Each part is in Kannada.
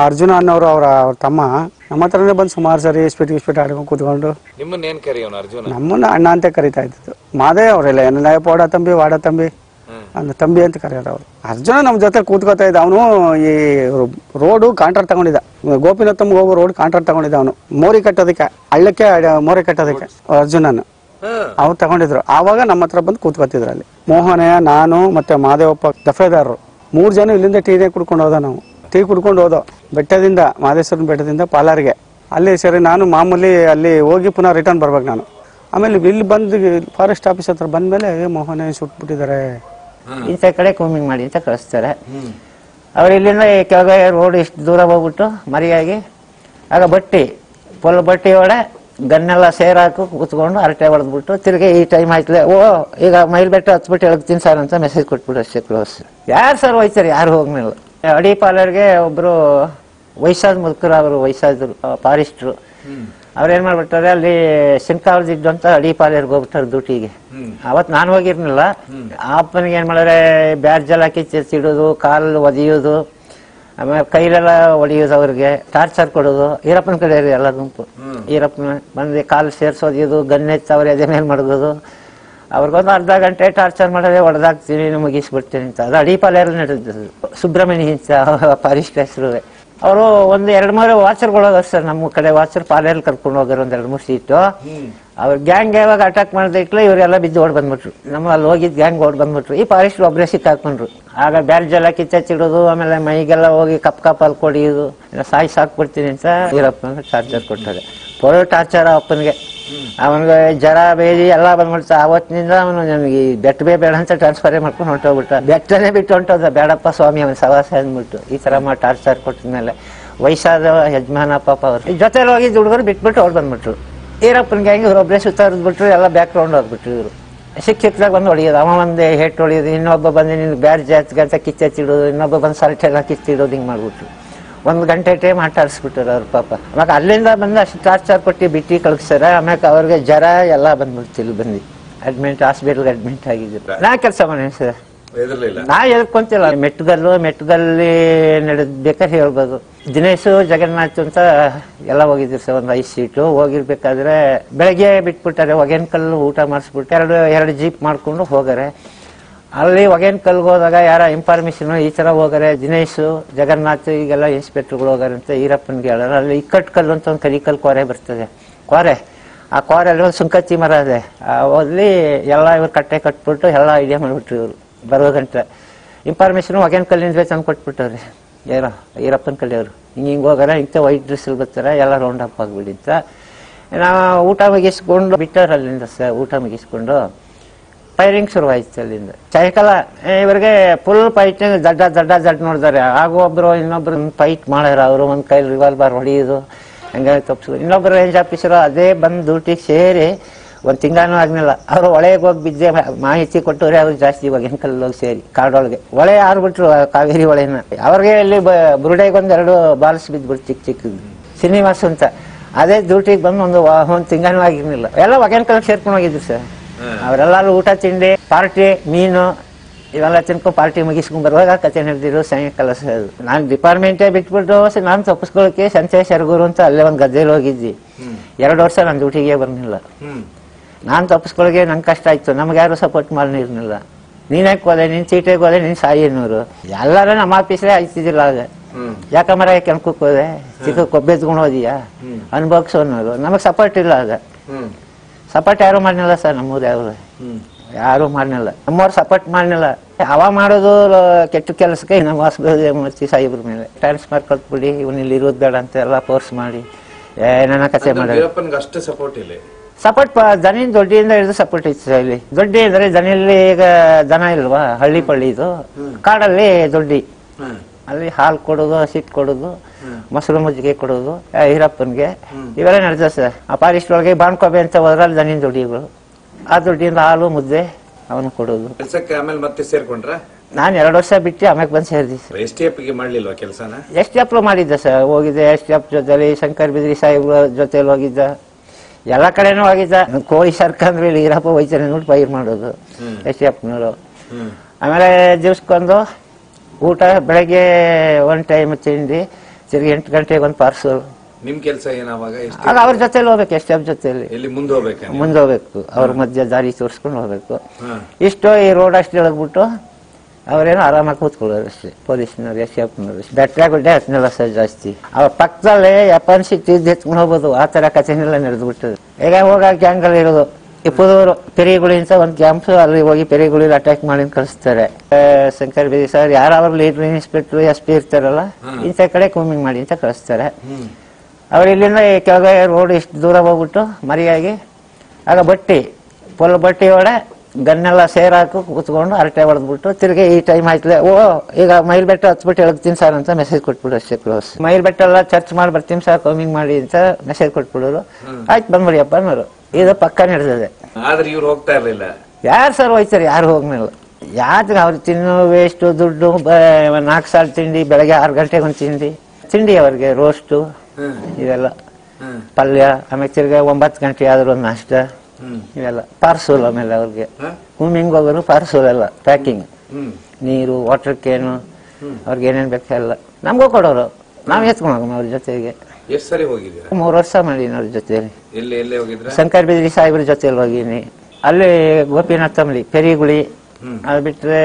ಅರ್ಜುನ ಅನ್ನೋರು ಅವರ ಅವ್ರ ತಮ್ಮ ನಮ್ಮ ಹತ್ರನೇ ಬಂದು ಸುಮಾರು ಸರಿ ಇಸ್ಪಿಟ್ ಇಸ್ಪಿಟ್ ಆಡ್ಕೊಂಡು ಕೂತ್ಕೊಂಡು ನಿಮ್ಮನ್ನ ಏನ್ ಕರೆಯೋನು ಅರ್ಜುನ ನಮ್ಮನ್ನ ಅಣ್ಣ ಅಂತ ಕರಿತಾ ಇದ್ದಿದ್ದು ಮಾದೇ ಅವರೆಲ್ಲ ಏನೆಲ್ಲ ಪೋಡ ತಂಬಿ ವಾಡ ತಂಬಿ ಅಂದ ತಂಬಿ ಅಂತ ಕರೆಯೋರು ಅವ್ರು ಅರ್ಜುನ ನಮ್ಮ ಜೊತೆ ಕೂತ್ಕೋತಾ ಇದ್ದ ಅವನು ಈ ರೋಡು ಕಾಂಟ್ರಾಕ್ಟ್ ತಗೊಂಡಿದ್ದ ಗೋಪಿನಾಥಮ್ಗೆ ಹೋಗೋ ರೋಡ್ ಕಾಂಟ್ರಾಕ್ಟ್ ತಗೊಂಡಿದ್ದ ಅವನು ಮೋರಿ ಕಟ್ಟೋದಕ್ಕೆ ಹಳ್ಳಕ್ಕೆ ಅಡ- ಮೋರಿ ಕಟ್ಟೋದಕ್ಕೆ ಅರ್ಜುನನ ಅವ್ರು ತಗೊಂಡಿದ್ರು ಆವಾಗ ನಮ್ಮ ಹತ್ರ ಬಂದು ಕೂತ್ಕೋತಿದ್ರು ಅಲ್ಲಿ ಮೋಹನಯ್ಯ ನಾನು ಮತ್ತೆ ಮಾದೇವಪ್ಪ ದಫೇದಾರರು ಮೂರು ಜನ ಇಲ್ಲಿಂದ ಟೀನೇ ಕುಡ್ಕೊಂಡು ಹೋದ ನಾವು ಟೀ ಕುಡ್ಕೊಂಡು ಹೋದೋ ಬೆಟ್ಟದಿಂದ ಮಾದೇಶ್ವರನ ಬೆಟ್ಟದಿಂದ ಪಾಲಾರಿಗೆ ಅಲ್ಲಿ ಸರಿ ನಾನು ಮಾಮೂಲಿ ಅಲ್ಲಿ ಹೋಗಿ ಪುನಃ ರಿಟರ್ನ್ ಬರ್ಬೇಕು ನಾನು ಆಮೇಲೆ ಇಲ್ಲಿ ಬಂದು ಫಾರೆಸ್ಟ್ ಆಫೀಸ್ ಹತ್ರ ಬಂದ್ಮೇಲೆ ಏ ಮೋಹನ ಸುಟ್ಬಿಟ್ಟಿದ್ದಾರೆ ಇಂಥ ಕಡೆ ಕೂಮಿಂಗ್ ಮಾಡಿ ಅಂತ ಕಳಿಸ್ತಾರೆ ಅವ್ರು ಇಲ್ಲಿಂದ ಈ ಕೆಳಗೆ ರೋಡ್ ಇಷ್ಟು ದೂರ ಹೋಗ್ಬಿಟ್ಟು ಮರಿಯಾಗಿ ಆಗ ಬಟ್ಟಿ ಫುಲ್ ಬಟ್ಟಿ ಒಡೆ ಗನ್ನೆಲ್ಲ ಸೇರಾಕು ಕೂತ್ಕೊಂಡು ಹರಟೆ ಹೊಡೆದ್ಬಿಟ್ಟು ತಿರ್ಗಿ ಈ ಟೈಮ್ ಆಯ್ತಲೆ ಓ ಈಗ ಮೈಲ್ ಬೆಟ್ಟ ಹತ್ಬಿಟ್ಟು ಹೇಳ್ತೀನಿ ಸರ್ ಅಂತ ಮೆಸೇಜ್ ಕೊಟ್ಬಿಟ್ಟು ಅಷ್ಟೇ ಕ್ಲೋಸ್ ಯಾರು ಸರ್ ಹೋಯ್ತಾರೆ ಯಾರು ಹೋಗ್ಲಿಲ್ಲ ಅಡಿ ಪಾರ್ಲರ್ಗೆ ಒಬ್ರು ವಯಸ್ಸಾದ ಮುದುಕರು ಅವರು ವಯಸ್ಸಾದ್ರು ಫಾರಿಸ್ಟ್ರು ಅವ್ರೇನ್ ಮಾಡ್ಬಿಟ್ಟಾರೆ ಅಲ್ಲಿ ಸಿನ್ಕಾವಲ್ದಿದ್ದು ಅಂತ ಅಡಿ ಪಾರ್ಲರ್ಗೆ ಹೋಗ್ಬಿಟ್ಟಾರೆ ಡ್ಯೂಟಿಗೆ ಅವತ್ ನಾನು ಹೋಗಿರ್ಲಿಲ್ಲ ಆ ಅಪ್ಪನಿಗೆ ಏನ್ ಮಾಡಿದ್ರೆ ಬ್ಯಾಡ್ಜ್ ಎಲ್ಲ ಕಿಚ್ಚಿಡೋದು ಕಾಲು ಒದಿಯೋದು ಆಮೇಲೆ ಕೈಲೆಲ್ಲ ಹೊಡಿಯೋದು ಅವ್ರಿಗೆ ಟಾರ್ಚರ್ ಕೊಡೋದು ಈರಪ್ಪನ ಕಡೆ ರೀ ಎಲ್ಲ ಗುಂಪು ಈರಪ್ಪನ ಬಂದು ಕಾಲು ಸೇರ್ಸೋದು ಗನ್ನೆತ್ತು ಅವ್ರ ಎದೆ ಮೇಲೆ ಮಡಗೋದು ಅವ್ರಿಗೊಂದು ಅರ್ಧ ಗಂಟೆ ಟಾರ್ಚರ್ ಮಾಡಿದ್ರೆ ಹೊಡೆದಾಕ್ತೀನಿ ಮುಗಿಸ್ಬಿಡ್ತೀನಿ ಅಂತ ಅದು ಅಡಿಪಾಲೆಯಲ್ಲಿ ನಡೆದಿದ್ದು ಸುಬ್ರಹ್ಮಣ್ಯ ಹಿಂಸ ಫಾರಿಸ್ಟ್ ಹೆಸರು ಅವರು ಒಂದು ಎರಡು ಮೂರು ವಾಚರ್ಗಳು ಹೋಗೋರು ಸರ್ ನಮ್ಮ ಕಡೆ ವಾಚರ್ ಪಾಲೆಯಲ್ಲಿ ಕರ್ಕೊಂಡು ಹೋಗೋರು ಒಂದ್ ಎರಡು ಮೂರು ಸೀಟು ಅವ್ರ ಗ್ಯಾಂಗ್ ಯಾವಾಗ ಅಟ್ಯಾಕ್ ಮಾಡಿದ್ರೆ ಇವರೆಲ್ಲ ಬಿದ್ದು ಓಡ್ ಬಂದ್ಬಿಟ್ರು ನಮ್ಮ ಅಲ್ಲಿ ಹೋಗಿದ್ ಗ್ಯಾಂಗ್ ಓಡ್ ಬಂದ್ಬಿಟ್ರು ಈ ಫಾರೆಸ್ಟ್ ಒಬ್ಬರೇ ಸಿಕ್ಕಾಕೊಂಡ್ರು ಆಗ ಬ್ಯಾಡ್ಜ್ ಎಲ್ಲ ಕಿಚ್ಚಿಡೋದು ಆಮೇಲೆ ಮೈಗೆಲ್ಲ ಹೋಗಿ ಕಪ್ ಕಪ್ ಅಲ್ಲಿ ಕೊಡಿಯೋದು ಇಲ್ಲ ಸಾಯಿ ಸಾಕ್ಬಿಡ್ತೀನಿ ಅಂತ ಈರಪ್ಪನ ಚಾರ್ಜರ್ ಕೊಟ್ಟಾರೆ ಫುಲ್ ಟಾರ್ಚರ್ ಅಪ್ಪನಿಗೆ ಅವನಿಗೆ ಜರ ಬೇದಿ ಎಲ್ಲ ಬಂದ್ಬಿಡ್ತ ಅವತ್ತಿನಿಂದ ಅವನು ನನಗೆ ಈ ಬೆಟ್ಟ ಬೇ ಬೇಡ ಅಂತ ಟ್ರಾನ್ಸ್ಫರೇ ಮಾಡ್ಕೊಂಡು ಹೊಂಟೋಗ್ಬಿಟ್ಟ ಬೆಟ್ಟನೇ ಬಿಟ್ಟು ಹೊಂಟೋದ ಬೇಡಪ್ಪ ಸ್ವಾಮಿ ಅವನ ಸವಾಸ ಅಂದ್ಬಿಟ್ಟು ಈ ತರ ಮಾಡಿ ಟಾರ್ಚರ್ ಕೊಟ್ಟಿದ್ಮೇಲೆ ವಯಸ್ಸಾದ ಯಜಮಾನ ಪಾಪ ಅವ್ರು ಈ ಜೊತೆಲಿ ಹೋಗಿದ್ದು ಹುಡುಗರು ಬಿಟ್ಬಿಟ್ಟು ಅವ್ರು ಬಂದ್ಬಿಟ್ರು ಈರಪ್ಪನಿಗೆ ಹೆಂಗೆ ಇವ್ರೊಬ್ಬರೇ ಸುತ್ತಾರಿದ್ಬಿಟ್ರು ಎಲ್ಲ ಬ್ಯಾಕ್ ರೌಂಡ್ ಹೋಗ್ಬಿಟ್ರು ಇವರು ಸಿಕ್ಕ ಸಿಕ್ಕದಾಗ ಬಂದು ಹೊಡಿಯೋದು ಅವ ಒಂದು ಹೇಟ್ ಹೊಡಿಯೋದು ಇನ್ನೊಬ್ಬ ಬಂದು ನಿನ್ಗೆ ಬ್ಯಾರ್ ಜಾತ್ಗೆ ಅಂತ ಕಿಚ್ಚಿಡೋದು ಇನ್ನೊಬ್ಬ ಬಂದು ಸಲ್ಟ್ ಎಲ್ಲ ಕಿಚ್ಚಿಡೋದು ಹಿಂಗೆ ಮಾಡ್ಬಿಟ್ರು ಒಂದು ಗಂಟೆ ಟೈಮ್ ಆಟ ಆಡಿಸ್ಬಿಟ್ರು ಅವ್ರ ಪಾಪ ಆಮೇಲೆ ಅಲ್ಲಿಂದ ಬಂದು ಅಷ್ಟು ಟಾರ್ಚರ್ ಕೊಟ್ಟು ಬಿಟ್ಟು ಕಳಿಸ್ತಾರೆ ಆಮೇಲೆ ಅವ್ರಿಗೆ ಜ್ವರ ಎಲ್ಲ ಬಂದ್ಬಿಡ್ತು ಇಲ್ಲಿ ಬಂದು ಅಡ್ಮಿಟ್ ಹಾಸ್ಪಿಟಲ್ಗೆ ಅಡ್ಮಿಟ್ ಆಗಿದ್ರು ನಾ ಕೆಲಸ ಮಾಡಿ ಸರ್ ಹೆದರ್ಲಿಲ್ಲ ನಾ ಎದ್ಕೊಂತಿಲ್ಲ ಮೆಟ್ಟಗಲ್ಲು ಮೆಟ್ಟಗಲ್ಲಿ ನಡೆದ್ ಬೇಕಾದ್ರೆ ಹೇಳ್ಬೋದು ದಿನೇಶು ಜಗನ್ನಾಥ್ ಅಂತ ಎಲ್ಲ ಹೋಗಿದ್ರು ಸರ್ ಒಂದು ಐದು ಸೀಟು ಹೋಗಿರ್ಬೇಕಾದ್ರೆ ಬೆಳಗ್ಗೆ ಬಿಟ್ಬಿಟ್ಟಾರೆ ಒಗೆನ್ ಕಲ್ಲು ಊಟ ಮಾಡಿಸ್ಬಿಟ್ಟು ಎರಡು ಎರಡು ಜೀಪ್ ಮಾಡ್ಕೊಂಡು ಹೋಗಾರೆ ಅಲ್ಲಿ ಒಗೆನ್ ಕಲ್ಗೆ ಹೋದಾಗ ಯಾರ ಇನ್ಫಾರ್ಮೇಶನ್ ಈ ತರ ಹೋಗಾರೆ ದಿನೇಶು ಜಗನ್ನಾಥ್ ಈಗೆಲ್ಲ ಇನ್ಸ್ಪೆಕ್ಟರ್ಗಳು ಹೋಗಾರೆ ಅಂತ ಈರಪ್ಪನ್ಗೆ ಹೇಳೋರು ಅಲ್ಲಿ ಇಕ್ಕಟ್ ಕಲ್ಲು ಅಂತ ಒಂದು ಕರಿಕಲ್ ಕೋರೆ ಬರ್ತದೆ ಕೋರೆ ಆ ಕೋರೆಯಲ್ಲಿ ಒಂದು ಸುಂಕತ್ತಿ ಮರ ಇದೆ ಆ ಅಲ್ಲಿ ಎಲ್ಲ ಇವ್ರು ಕಟ್ಟೆ ಕಟ್ಬಿಟ್ಟು ಎಲ್ಲ ಐಡಿಯಾ ಮಾಡಿಬಿಟ್ರು ಇವರು ಬರೋ ಗಂಟೆ ಇನ್ಫಾರ್ಮೇಶನ್ ಒಗೆನ್ ಕಲ್ಲಿಂದ ತಂದು ಕೊಟ್ಬಿಟ್ಟವ್ರಿ ಯಾರೋ ಈರಪ್ಪನ ಕಲ್ಲಿಯವರು ಹಿಂಗೆ ಹಿಂಗೆ ಹೋಗಾರೆ ಇಂಥ ವೈಟ್ ಡ್ರೆಸ್ಸಲ್ಲಿ ಬರ್ತಾರೆ ಎಲ್ಲ ರೌಂಡ್ ಅಪ್ ಆಗಿಬಿಡಿ ಅಂತ ನಾವು ಊಟ ಮುಗಿಸ್ಕೊಂಡು ಬಿಟ್ಟವ್ರು ಅಲ್ಲಿಂದ ಸರ್ ಊಟ ಮುಗಿಸ್ಕೊಂಡು ಫೈರಿಂಗ್ ಶುರುವಾಯ್ತು ಅಲ್ಲಿಂದ ಸಾಯಂಕಾಲ ಏ, ಇವ್ರಿಗೆ ಫುಲ್ ಫೈಟ್ ದಡ್ಡ ದಡ್ಡ ದಡ್ಡ ನೋಡಿದಾರೆ ಆಗ ಒಬ್ರು ಇನ್ನೊಬ್ರು ಫೈಟ್ ಮಾಡ್ಯಾರ ಅವರು ಒಂದ್ ಕೈ ರಿವಾಲ್ವರ್ ಹೊಡೆಯೋದು ಹಂಗೆ ತಪ್ಪಿಸೋದು ಇನ್ನೊಬ್ರು ರೇಂಜ್ ಆಫೀಸರು ಅದೇ ಬಂದು ಡ್ಯೂಟಿಗೆ ಸೇರಿ ಒಂದ್ ತಿಂಗಳೂ ಆಗ್ಲಿಲ್ಲ ಅವ್ರು ಒಳಗೆ ಹೋಗಿ ಬಿದ್ದೆ ಮಾಹಿತಿ ಕೊಟ್ಟವ್ರೆ ಅವ್ರು ಜಾಸ್ತಿ ಇವಾಗ ಹೆಂಕಲ್ಲಿ ಹೋಗಿ ಸೇರಿ ಕಾಡೊಳಗೆ ಒಳೆ ಆರ್ಬಿಟ್ರು ಆ ಕಾವೇರಿ ಒಳೆನ ಅವ್ರಿಗೆ ಇಲ್ಲಿ ಬುರುಡೆಗೆ ಒಂದ್ ಎರಡು ಬಾಲ್ಸ್ ಬಿದ್ಬಿಟ್ಟು ಚಿಕ್ಕ ಚಿಕ್ಕ ಶ್ರೀನಿವಾಸ್ ಅಂತ ಅದೇ ಡ್ಯೂಟಿಗೆ ಬಂದು ಒಂದು ವಾ- ಒಂದ್ ತಿಂಗಳೂ ಆಗಿರ್ಲಿಲ್ಲ ಎಲ್ಲ ಒಗೆನ್ಕಲ್ ಸೇರ್ಕೊಂಡು ಹೋಗಿದ್ರು ಸರ್ ಅವರೆಲ್ಲರೂ ಊಟ ತಿಂಡಿ ಪಾರ್ಟಿ ಮೀನು ಇವೆಲ್ಲ ತಿನ್ಕೊಂಡು ಪಾರ್ಟಿ ಮುಗಿಸ್ಕೊಂಡ್ ಬರುವಾಗ ಕತೆ ನಡೆದಿರೋ ಸಾಯಂಕಾಲ ಸರ್ ನಾನು ಡಿಪಾರ್ಟ್ಮೆಂಟೇ ಬಿಟ್ಬಿಟ್ಟು ಸ- ನಾನು ತಪ್ಪಿಸ್ಕೊಳ್ಳೋಕೆ ಸಂಚಯ ಶರಗೂರು ಅಂತ ಅಲ್ಲೇ ಒಂದು ಗದ್ದೆಲಿ ಹೋಗಿದ್ದಿ ಎರಡು ವರ್ಷ ನಾನು ಡ್ಯೂಟಿಗೆ ಬರ್ಲಿಲ್ಲ ನಾನು ತಪ್ಪಿಸ್ಕೊಳ್ಳೋಕೆ ನಂಗೆ ಕಷ್ಟ ಆಯ್ತು ನಮ್ಗೆ ಯಾರು ಸಪೋರ್ಟ್ ಮಾಡಿರ್ಲಿಲ್ಲ ನೀನ್ ಯಾಕೆ ಹೋದೆ ನಿನ್ ಸೀಟೆಗೆ ಹೋದೆ ನಿನ್ ಸಾಯಿ ಅನ್ನೋರು ಎಲ್ಲರೂ ನಮ್ಮ ಆಫೀಸ್ಲೇ ಆಯ್ತಿದ್ದಿಲ್ಲ ಆಗ ಯಾಕಂಬರ ಕೆಣಕಕ್ಕೆ ಹೋದೆ ಚಿಕ್ಕ ಕೊಬ್ಬೆತ್ಕೊಂಡು ಹೋದಿಯಾ ಅನ್ಭೋಗ್ಸು ಅನ್ನೋರು ನಮಗೆ ಸಪೋರ್ಟ್ ಇಲ್ಲ ಆಗ ಸಪೋರ್ಟ್ ಯಾರು ಮಾಡ್ಲಿಲ್ಲ ಸರ್ ನಮ್ಮೂರು ಯಾರು ಯಾರು ಮಾಡ್ಲಿಲ್ಲ ನಮ್ಮವ್ರು ಸಪೋರ್ಟ್ ಮಾಡ್ಲಿಲ್ಲ ಅವ ಮಾಡೋದು ಕೆಟ್ಟ ಕೆಲಸಕ್ಕೆ ನಮ್ಮ ವಾಸತಿ ಸಾಹೇಬ್ರ ಮೇಲೆ ಟ್ರಾನ್ಸ್ಫರ್ ಕೊಟ್ಬಿಡಿ ಇವನು ಇಲ್ಲಿ ಇರೋದು ಬೇಡ ಅಂತ ಎಲ್ಲ ಫೋರ್ಸ್ ಮಾಡಿ ಏನೇನ ಕತೆ ಮಾಡೋದು ವೀರಪ್ಪನ್ಗೆ ಅಷ್ಟು ಸಪೋರ್ಟ್ ಇಲ್ಲ ಸಪೋರ್ಟ್ ದನಿ ದೊಡ್ಡಿಯಿಂದ ಹಿಡಿದು ಸಪೋರ್ಟ್ ಇತ್ತು ಸರ್ ಇಲ್ಲಿ ದೊಡ್ಡಿ ಅಂದ್ರೆ ದನಿಯಲ್ಲಿ ಈಗ ದನ ಇಲ್ವಾ ಹಳ್ಳಿ ಪಳ್ಳಿ ಇದು ಕಾಡಲ್ಲಿ ದೊಡ್ಡಿ ಅಲ್ಲಿ ಹಾಲು ಕೊಡೋದು ಹಸಿಟ್ ಕೊಡೋದು ಮೊಸರು ಮಜ್ಜಿಗೆ ಕೊಡೋದು ಆ, ಈರಪ್ಪನ್ಗೆ ಇವೆಲ್ಲ ನಡೆದ ಸರ್ ಆ ಫಾರೆಸ್ಟ್ ಒಳಗೆ ಬಾಣ್ಕೊಬೆ ಅಂತ ಹೋದ್ರಲ್ಲಿ ದನಿನ ದೊಡ್ಡಿಗಳು ಆ ದೊಡ್ಡಿಯಿಂದ ಹಾಲು ಮುದ್ದೆ ಅವನು ಕೊಡೋದು ಕೆಲ್ಸಕ್ಕೆ ಆಮೇಲೆ ಮತ್ತೆ ಸೇರ್ಕೊಂಡ್ರ ನಾನು ಎರಡು ವರ್ಷ ಬಿಟ್ಟು ಆಮೇಲೆ ಬಂದು ಸೇರಿದೆ ಸರ್ ಎಸ್ ಟಿ ಎಫ್ ಗೆ ಮಾಡ್ಲಿಲ್ವಾ ಕೆಲಸನ ಎಷ್ಟು ಅಪ್ಲೋ ಮಾಡಿದ್ದೆ ಸರ್ ಹೋಗಿದ್ದೆ ಎಷ್ಟು ಅಪ್ ಜೊತೆಲಿ ಶಂಕರ್ ಬಿದ್ರಿ ಸಾಹೇಬ್ರ ಜೊತೆಲಿ ಹೋಗಿದ್ದ ಎಲ್ಲ ಕಡೆನೂ ಹೋಗಿದ್ದ ಕೋಳಿ ಸರ್ಕಂದ್ರೆ ಇಲ್ಲಿ ಈರಪ್ಪ ಹೋಯ್ತಾನೆ ನೋಡಿ ಪೈರ್ ಮಾಡೋದು ಎಷ್ಟು ಅಪ್ನವರು ಆಮೇಲೆ ದಿವ್ಸಕ್ಕೊಂದು ಊಟ ಬೆಳಗ್ಗೆ ಒನ್ ಟೈಮ್ ತಿಂಡಿ ತಿರ್ಗಿ ಎಂಟು ಗಂಟೆಗೆ ಒಂದು ಪಾರ್ಸಲ್ ನಿಮ್ ಕೆಲಸ ಏನಾವಾಗ ಎಷ್ಟು ಆಗ ಅವ್ರ ಜೊತೆಲಿ ಹೋಗ್ಬೇಕು ಎಷ್ಟೇ ಜೊತೆಲಿ ಎಲ್ಲಿ ಮುಂದೆ ಹೋಗ್ಬೇಕಾ ನೀವು? ಮುಂದೆ ಹೋಗ್ಬೇಕು ಅವ್ರ ಮಧ್ಯ ದಾರಿ ತೋರಿಸ್ಕೊಂಡು ಹೋಗ್ಬೇಕು ಹಾ. ಇಷ್ಟು ಈ ರೋಡ್ ಅಷ್ಟು ಎಳಗ್ಬಿಟ್ಟು ಅವರೇನೋ ಆರಾಮಾಗಿ ಕೂತ್ಕೊಳ್ಳೋರು ಅಷ್ಟೇ ಪೊಲೀಸ್ನವ್ರು ಎಸ್ ಎಫ್ನವ್ರು ಬೆಟ್ಟ ಗುಡ್ಡೆ ಹತ್ತನೆಲ್ಲ ಸರ್ ಜಾಸ್ತಿ ಅವ್ರ ಪಕ್ಕದಲ್ಲೇ ಎಪ್ಪನ್ಸಿ ತಿದ್ದು ಎತ್ಕೊಂಡು ಹೋಗ್ಬೋದು ಆ ಥರ ಕಥೆನೆಲ್ಲ ನಡೆದು ಬಿಟ್ಟது ಈಗ ಹೋಗ ಗ್ಯಾಂಗಲ್ಲಿ ಇರೋದು ಈ ಪುದೂರು ಪೆರಿಗುಳಿ ಅಂತ ಒಂದು ಕ್ಯಾಂಪ್ ಅಲ್ಲಿ ಹೋಗಿ ಪೆರಿಗುಳಿ ಅಟ್ಯಾಕ್ ಮಾಡಿ ಕಳಿಸ್ತಾರೆ ಆ, ಶಂಕರ್ ಬೇದಿ ಸರ್ ಯಾರು ಲೀಡರ್ ಇನ್ಸ್ಪೆಕ್ಟರ್ ಎಸ್ ಪಿ ಇರ್ತಾರಲ್ಲ ಇಂಥ ಕಡೆ ಕೂಮಿಂಗ್ ಮಾಡಿ ಅಂತ ಕಳಿಸ್ತಾರೆ ಹ್ಮ್ ಅವ್ರು ಇಲ್ಲಿಂದ ಈ ಕೆಳಗೆ ರೋಡ್ ಇಷ್ಟು ದೂರ ಹೋಗ್ಬಿಟ್ಟು ಮರಿಯಾಗಿ ಆಗ ಬಟ್ಟಿ ಪೊಲ್ ಬಟ್ಟಿ ಒಡೆ ಗನ್ನೆಲ್ಲ ಸೇರಾಕು ಕೂತ್ಕೊಂಡು ಹರಟೆ ಹೊಡೆದ್ಬಿಟ್ಟು ತಿರ್ಗಿ ಈ ಟೈಮ್ ಆಯ್ತಲೆ ಓ ಈಗ ಮೈಲ್ ಬೆಟ್ಟ ಹತ್ಬಿಟ್ಟು ಹೇಳ್ತೀನಿ ಸರ್ ಅಂತ ಮೆಸೇಜ್ ಕೊಟ್ಬಿಡು ಅಷ್ಟೇ ಕ್ಲೋಸ್ ಮೈಲ್ ಬೆಟ್ಟ ಎಲ್ಲ ಚರ್ಚ್ ಮಾಡಿ ಬರ್ತೀನಿ ಸರ್ ಕಮಿಂಗ್ ಮಾಡಿ ಅಂತ ಮೆಸೇಜ್ ಕೊಟ್ಬಿಡೋರು ಆಯ್ತು ಬಂದ್ಬಿಡಿಯಪ್ಪ ಅನ್ನೋರು ಇದು ಪಕ್ಕ ನಡೆದಿದೆ ಆದ್ರೆ ಇವ್ರು ಹೋಗ್ತಾ ಇರ್ಲಿಲ್ಲ ಯಾರು ಸರ್ ಹೋಯ್ತಾರೆ ಯಾರು ಹೋಗ್ನಿಲ್ಲ ಯಾತ್ರೆ ಅವ್ರು ತಿನ್ನೋ ವೇಸ್ಟು ದುಡ್ಡು ಬ- ನಾಲ್ಕು ಸಾಲ ತಿಂಡಿ ಬೆಳಗ್ಗೆ ಆರು ಗಂಟೆಗೆ ಒಂದು ತಿಂಡಿ ತಿಂಡಿ ಅವ್ರಿಗೆ ರೋಸ್ಟು ಹ್ಮ್ ಇವೆಲ್ಲ ಹ್ಮ್ ಪಲ್ಯ ಆಮೇಲೆ ತಿರ್ಗಾ ಒಂಬತ್ತು ಗಂಟೆ ಆದ್ರೂ ಒಂದು ನಾಷ್ಟ ಹ್ಮ್ ಇವೆಲ್ಲ ಪಾರ್ಸಲ್ ಆಮೇಲೆ ಅವ್ರಿಗೆ ಹ? ಹೂಮಿಂಗ್ ಹೋಗೋರು ಪಾರ್ಸಲ್ ಎಲ್ಲ ಪ್ಯಾಕಿಂಗ್ ಹ್ಮ್ ನೀರು ವಾಟರ್ ಕ್ಯಾನು ಅವ್ರಿಗೆ ಏನೇನು ಬೇಕೆಲ್ಲ ನಮಗೂ ಕೊಡೋರು ನಾವು ಎತ್ಕೊಂಡು ಹೋಗೋಣ ಅವ್ರ ಜೊತೆಗೆ ಎಷ್ಟ್ ಸರಿ ಹೋಗಿದ್ದೀರಾ ಮೂರು ವರ್ಷ ಮಾಡೀನಿ ಅವ್ರ ಜೊತೆಲಿ ಎಲ್ಲಿ ಎಲ್ಲೇ ಹೋಗಿದ್ರ ಶಂಕರ್ ಬಿದ್ರಿ ಸಾಹೇಬ್ರ ಜೊತೆಲಿ ಹೋಗೀನಿ ಅಲ್ಲಿ ಗೋಪಿನಾಥ್ ತಂಬ್ಲಿ ಪೆರಿಗುಳಿ ಹ್ಮ್. ಅದು ಬಿಟ್ರೆ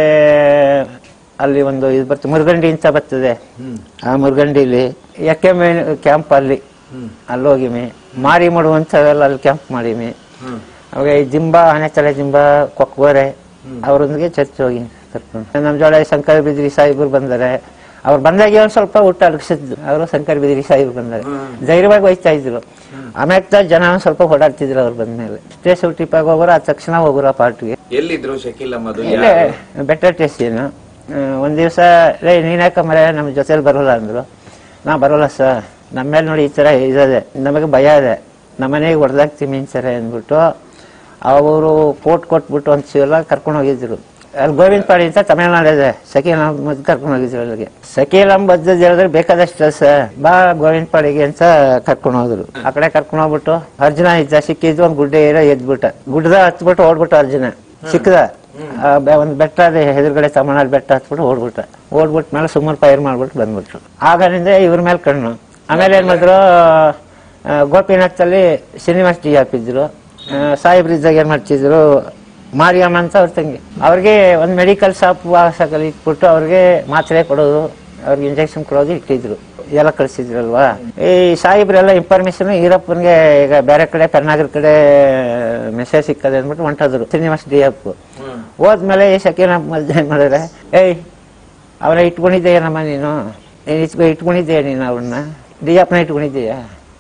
ಅಲ್ಲಿ ಒಂದು ಇದು ಬರ್ತದೆ ಮುರುಗಂಡಿ ಅಂತ ಬರ್ತದೆ ಹ್ಮ್ ಆ ಮುರುಗಂಡಿಲಿ ಎಕ್ಕೆ ಕ್ಯಾಂಪ್ ಅಲ್ಲಿ ಹ್ಮ್ ಅಲ್ಲಿ ಹೋಗಿಮಿ ಮಾರಿ ಮಾಡುವಂಥವೆಲ್ಲ ಅಲ್ಲಿ ಕ್ಯಾಂಪ್ ಮಾಡೀಮಿ ಹ್ಮ್ ಅವಾಗ ಈ ಜಿಂಬಾ ಆನೆತಲೆ ಜಿಂಬಾ ಕೊಕ್ಕೋರೆ ಅವರೊಂದಿಗೆ ಚರ್ಚ್ ಹೋಗಿ ಕರ್ಕೊಂಡು ನಮ್ಮ ಜೋಳ ಶಂಕರ್ ಬಿದ್ರಿ ಸಾಹೇಬ್ರು ಬಂದರೆ ಅವ್ರು ಬಂದಾಗ ಒಂದ್ ಸ್ವಲ್ಪ ಊಟ ಅಡಗಿಸಿದ್ದು ಅವರು ಶಂಕರ್ ಬಿದ್ರಿ ಸಾಹೇಬ್ರು ಬಂದರೆ ಧೈರ್ಯವಾಗಿ ಹೋಯ್ತಾ ಇದ್ರು ಆಮ್ಯಾಗ ಜನ ಒಂದ್ ಸ್ವಲ್ಪ ಓಡಾಡ್ತಿದ್ರು ಅವ್ರು ಬಂದ್ಮೇಲೆ ಸ್ಟೇಸ್ ಟ್ರಿಪ್ಪಾಗಿ ಹೋಗೋರು ಆ ತಕ್ಷಣ ಹೋಗೋರು ಆ ಪಾರ್ಟಿಗೆ ಎಲ್ಲಿದ್ರು ಶಕೀಲ್ ಅಮ್ಮದು ಇಲ್ಲೇ ಬೆಟರ್ ಟೇಸ್ಟ್ ಏನು ಒಂದ್ ದಿವಸ ರೇ ನೀನ್ಯಾಕ ಮರ ನಮ್ಮ ಜೊತೆಲಿ ಬರೋಲ್ಲ ಅಂದ್ರು ನಾ ಬರೋಲ್ಲ ಸರ್ ನಮ್ಮ ಮೇಲೆ ನೋಡಿ ಈ ಥರ ಇದೆ ನಮಗೆ ಭಯ ಇದೆ ನಮ್ಮನೆಗೆ ಹೊಡೆದಾಕ್ತೀವಿ ಸರ್ ಅಂದ್ಬಿಟ್ಟು ಅವರು ಕೋಟ್ ಕೊಟ್ಬಿಟ್ಟು ಒಂದು ಶಿವಲ್ಲ ಕರ್ಕೊಂಡು ಹೋಗಿದ್ರು ಅಲ್ಲಿ ಗೋವಿಂದ ಪಾಡಿ ಅಂತ ತಮಿಳ್ನಾಡು ಇದೆ ಸಕೀಲ್ ಅಹಮದ್ ಕರ್ಕೊಂಡು ಹೋಗಿದ್ರು ಅಲ್ಲಿಗೆ ಸಕೀಲ್ ಅಹಮದ್ ಹೇಳಿದ್ರೆ ಬೇಕಾದಷ್ಟು ಸರ್ ಬಾ ಗೋವಿಂದ ಪಾಡಿಗೆ ಅಂತ ಕರ್ಕೊಂಡು ಹೋದ್ರು ಆ ಕಡೆ ಕರ್ಕೊಂಡು ಹೋಗ್ಬಿಟ್ಟು ಅರ್ಜುನ ಇದ್ದ ಸಿಕ್ಕಿದ್ದು ಒಂದು ಗುಡ್ಡೆ ಇರೋ ಎದ್ಬಿಟ್ಟ ಗುಡ್ಡದ ಹತ್ಬಿಟ್ಟು ಓಡ್ಬಿಟ್ಟು ಅರ್ಜುನ ಸಿಕ್ಕದ ಆ ಬೆ- ಒಂದ್ ಬೆಟ್ಟ ಅದೇ ಎದುರುಗಡೆ ತಮಿಳ್ನಾಡು ಬೆಟ್ಟ ಹತ್ಬಿಟ್ಟು ಓಡ್ಬಿಟ್ಟ ಓಡ್ಬಿಟ್ಟು ಮೇಲೆ ಸುಮಾರು ಫೈರ್ ಮಾಡ್ಬಿಟ್ಟು ಬಂದ್ಬಿಟ್ರು ಆಗನಿಂದ ಇವ್ರ ಮೇಲೆ ಕಣ್ಣು ಆಮೇಲೆ ಏನ್ ಮಾಡಿದ್ರು ಆ, ಗೋಪಿನಾಥ್ ಅಲ್ಲಿ ಶ್ರೀನಿವಾಸ್ ಟಿ ಹಾಕಿದ್ರು ಸಾಹೇಬ್ರ ಇದ್ದಾಗ ಏನ್ ಮಾಡ್ತಿದ್ರು ಮಾರಿಯಮ್ಮ ಅಂತ ಅವ್ರ ತಂಗಿ ಅವ್ರಿಗೆ ಒಂದು ಮೆಡಿಕಲ್ ಶಾಪ್ ವಾಸಕಲ್ಲಿ ಇಟ್ಬಿಟ್ಟು ಅವ್ರಿಗೆ ಮಾತ್ರೆ ಕೊಡೋದು ಅವ್ರಿಗೆ ಇಂಜೆಕ್ಷನ್ ಕೊಡೋದು ಇಟ್ಟಿದ್ರು ಎಲ್ಲ ಕಳಿಸಿದ್ರಲ್ವಾ ಈ ಸಾಹೇಬ್ರೆಲ್ಲ ಇನ್ಫಾರ್ಮೇಶನ್ ಈರಪ್ಪನ್ಗೆ ಈಗ ಬೇರೆ ಕಡೆ ಕರ್ನಾಟಕ ಕಡೆ ಮೆಸೇಜ್ ಸಿಕ್ಕದೆ ಅಂದ್ಬಿಟ್ಟು ಹೊಂಟೋದ್ರು ಶ್ರೀನಿವಾಸ್ ಡಿ ಅಪ್ ಹೋದ್ಮೇಲೆ ಈ ಸಕೀನ ಮಧ್ಯ ಏನ್ ಮಾಡಿದ್ರೆ ಏಯ್ ಅವನ ಇಟ್ಕೊಂಡಿದ್ದೀಯನಮ್ಮ ನೀನು ನೀನು ಇಟ್ಕೊ ಇಟ್ಕೊಂಡಿದ್ದೀಯ ನೀನು ಅವನ್ನ ಡಿ ಅಪ್ನ ಇಟ್ಕೊಂಡಿದ್ದೀಯ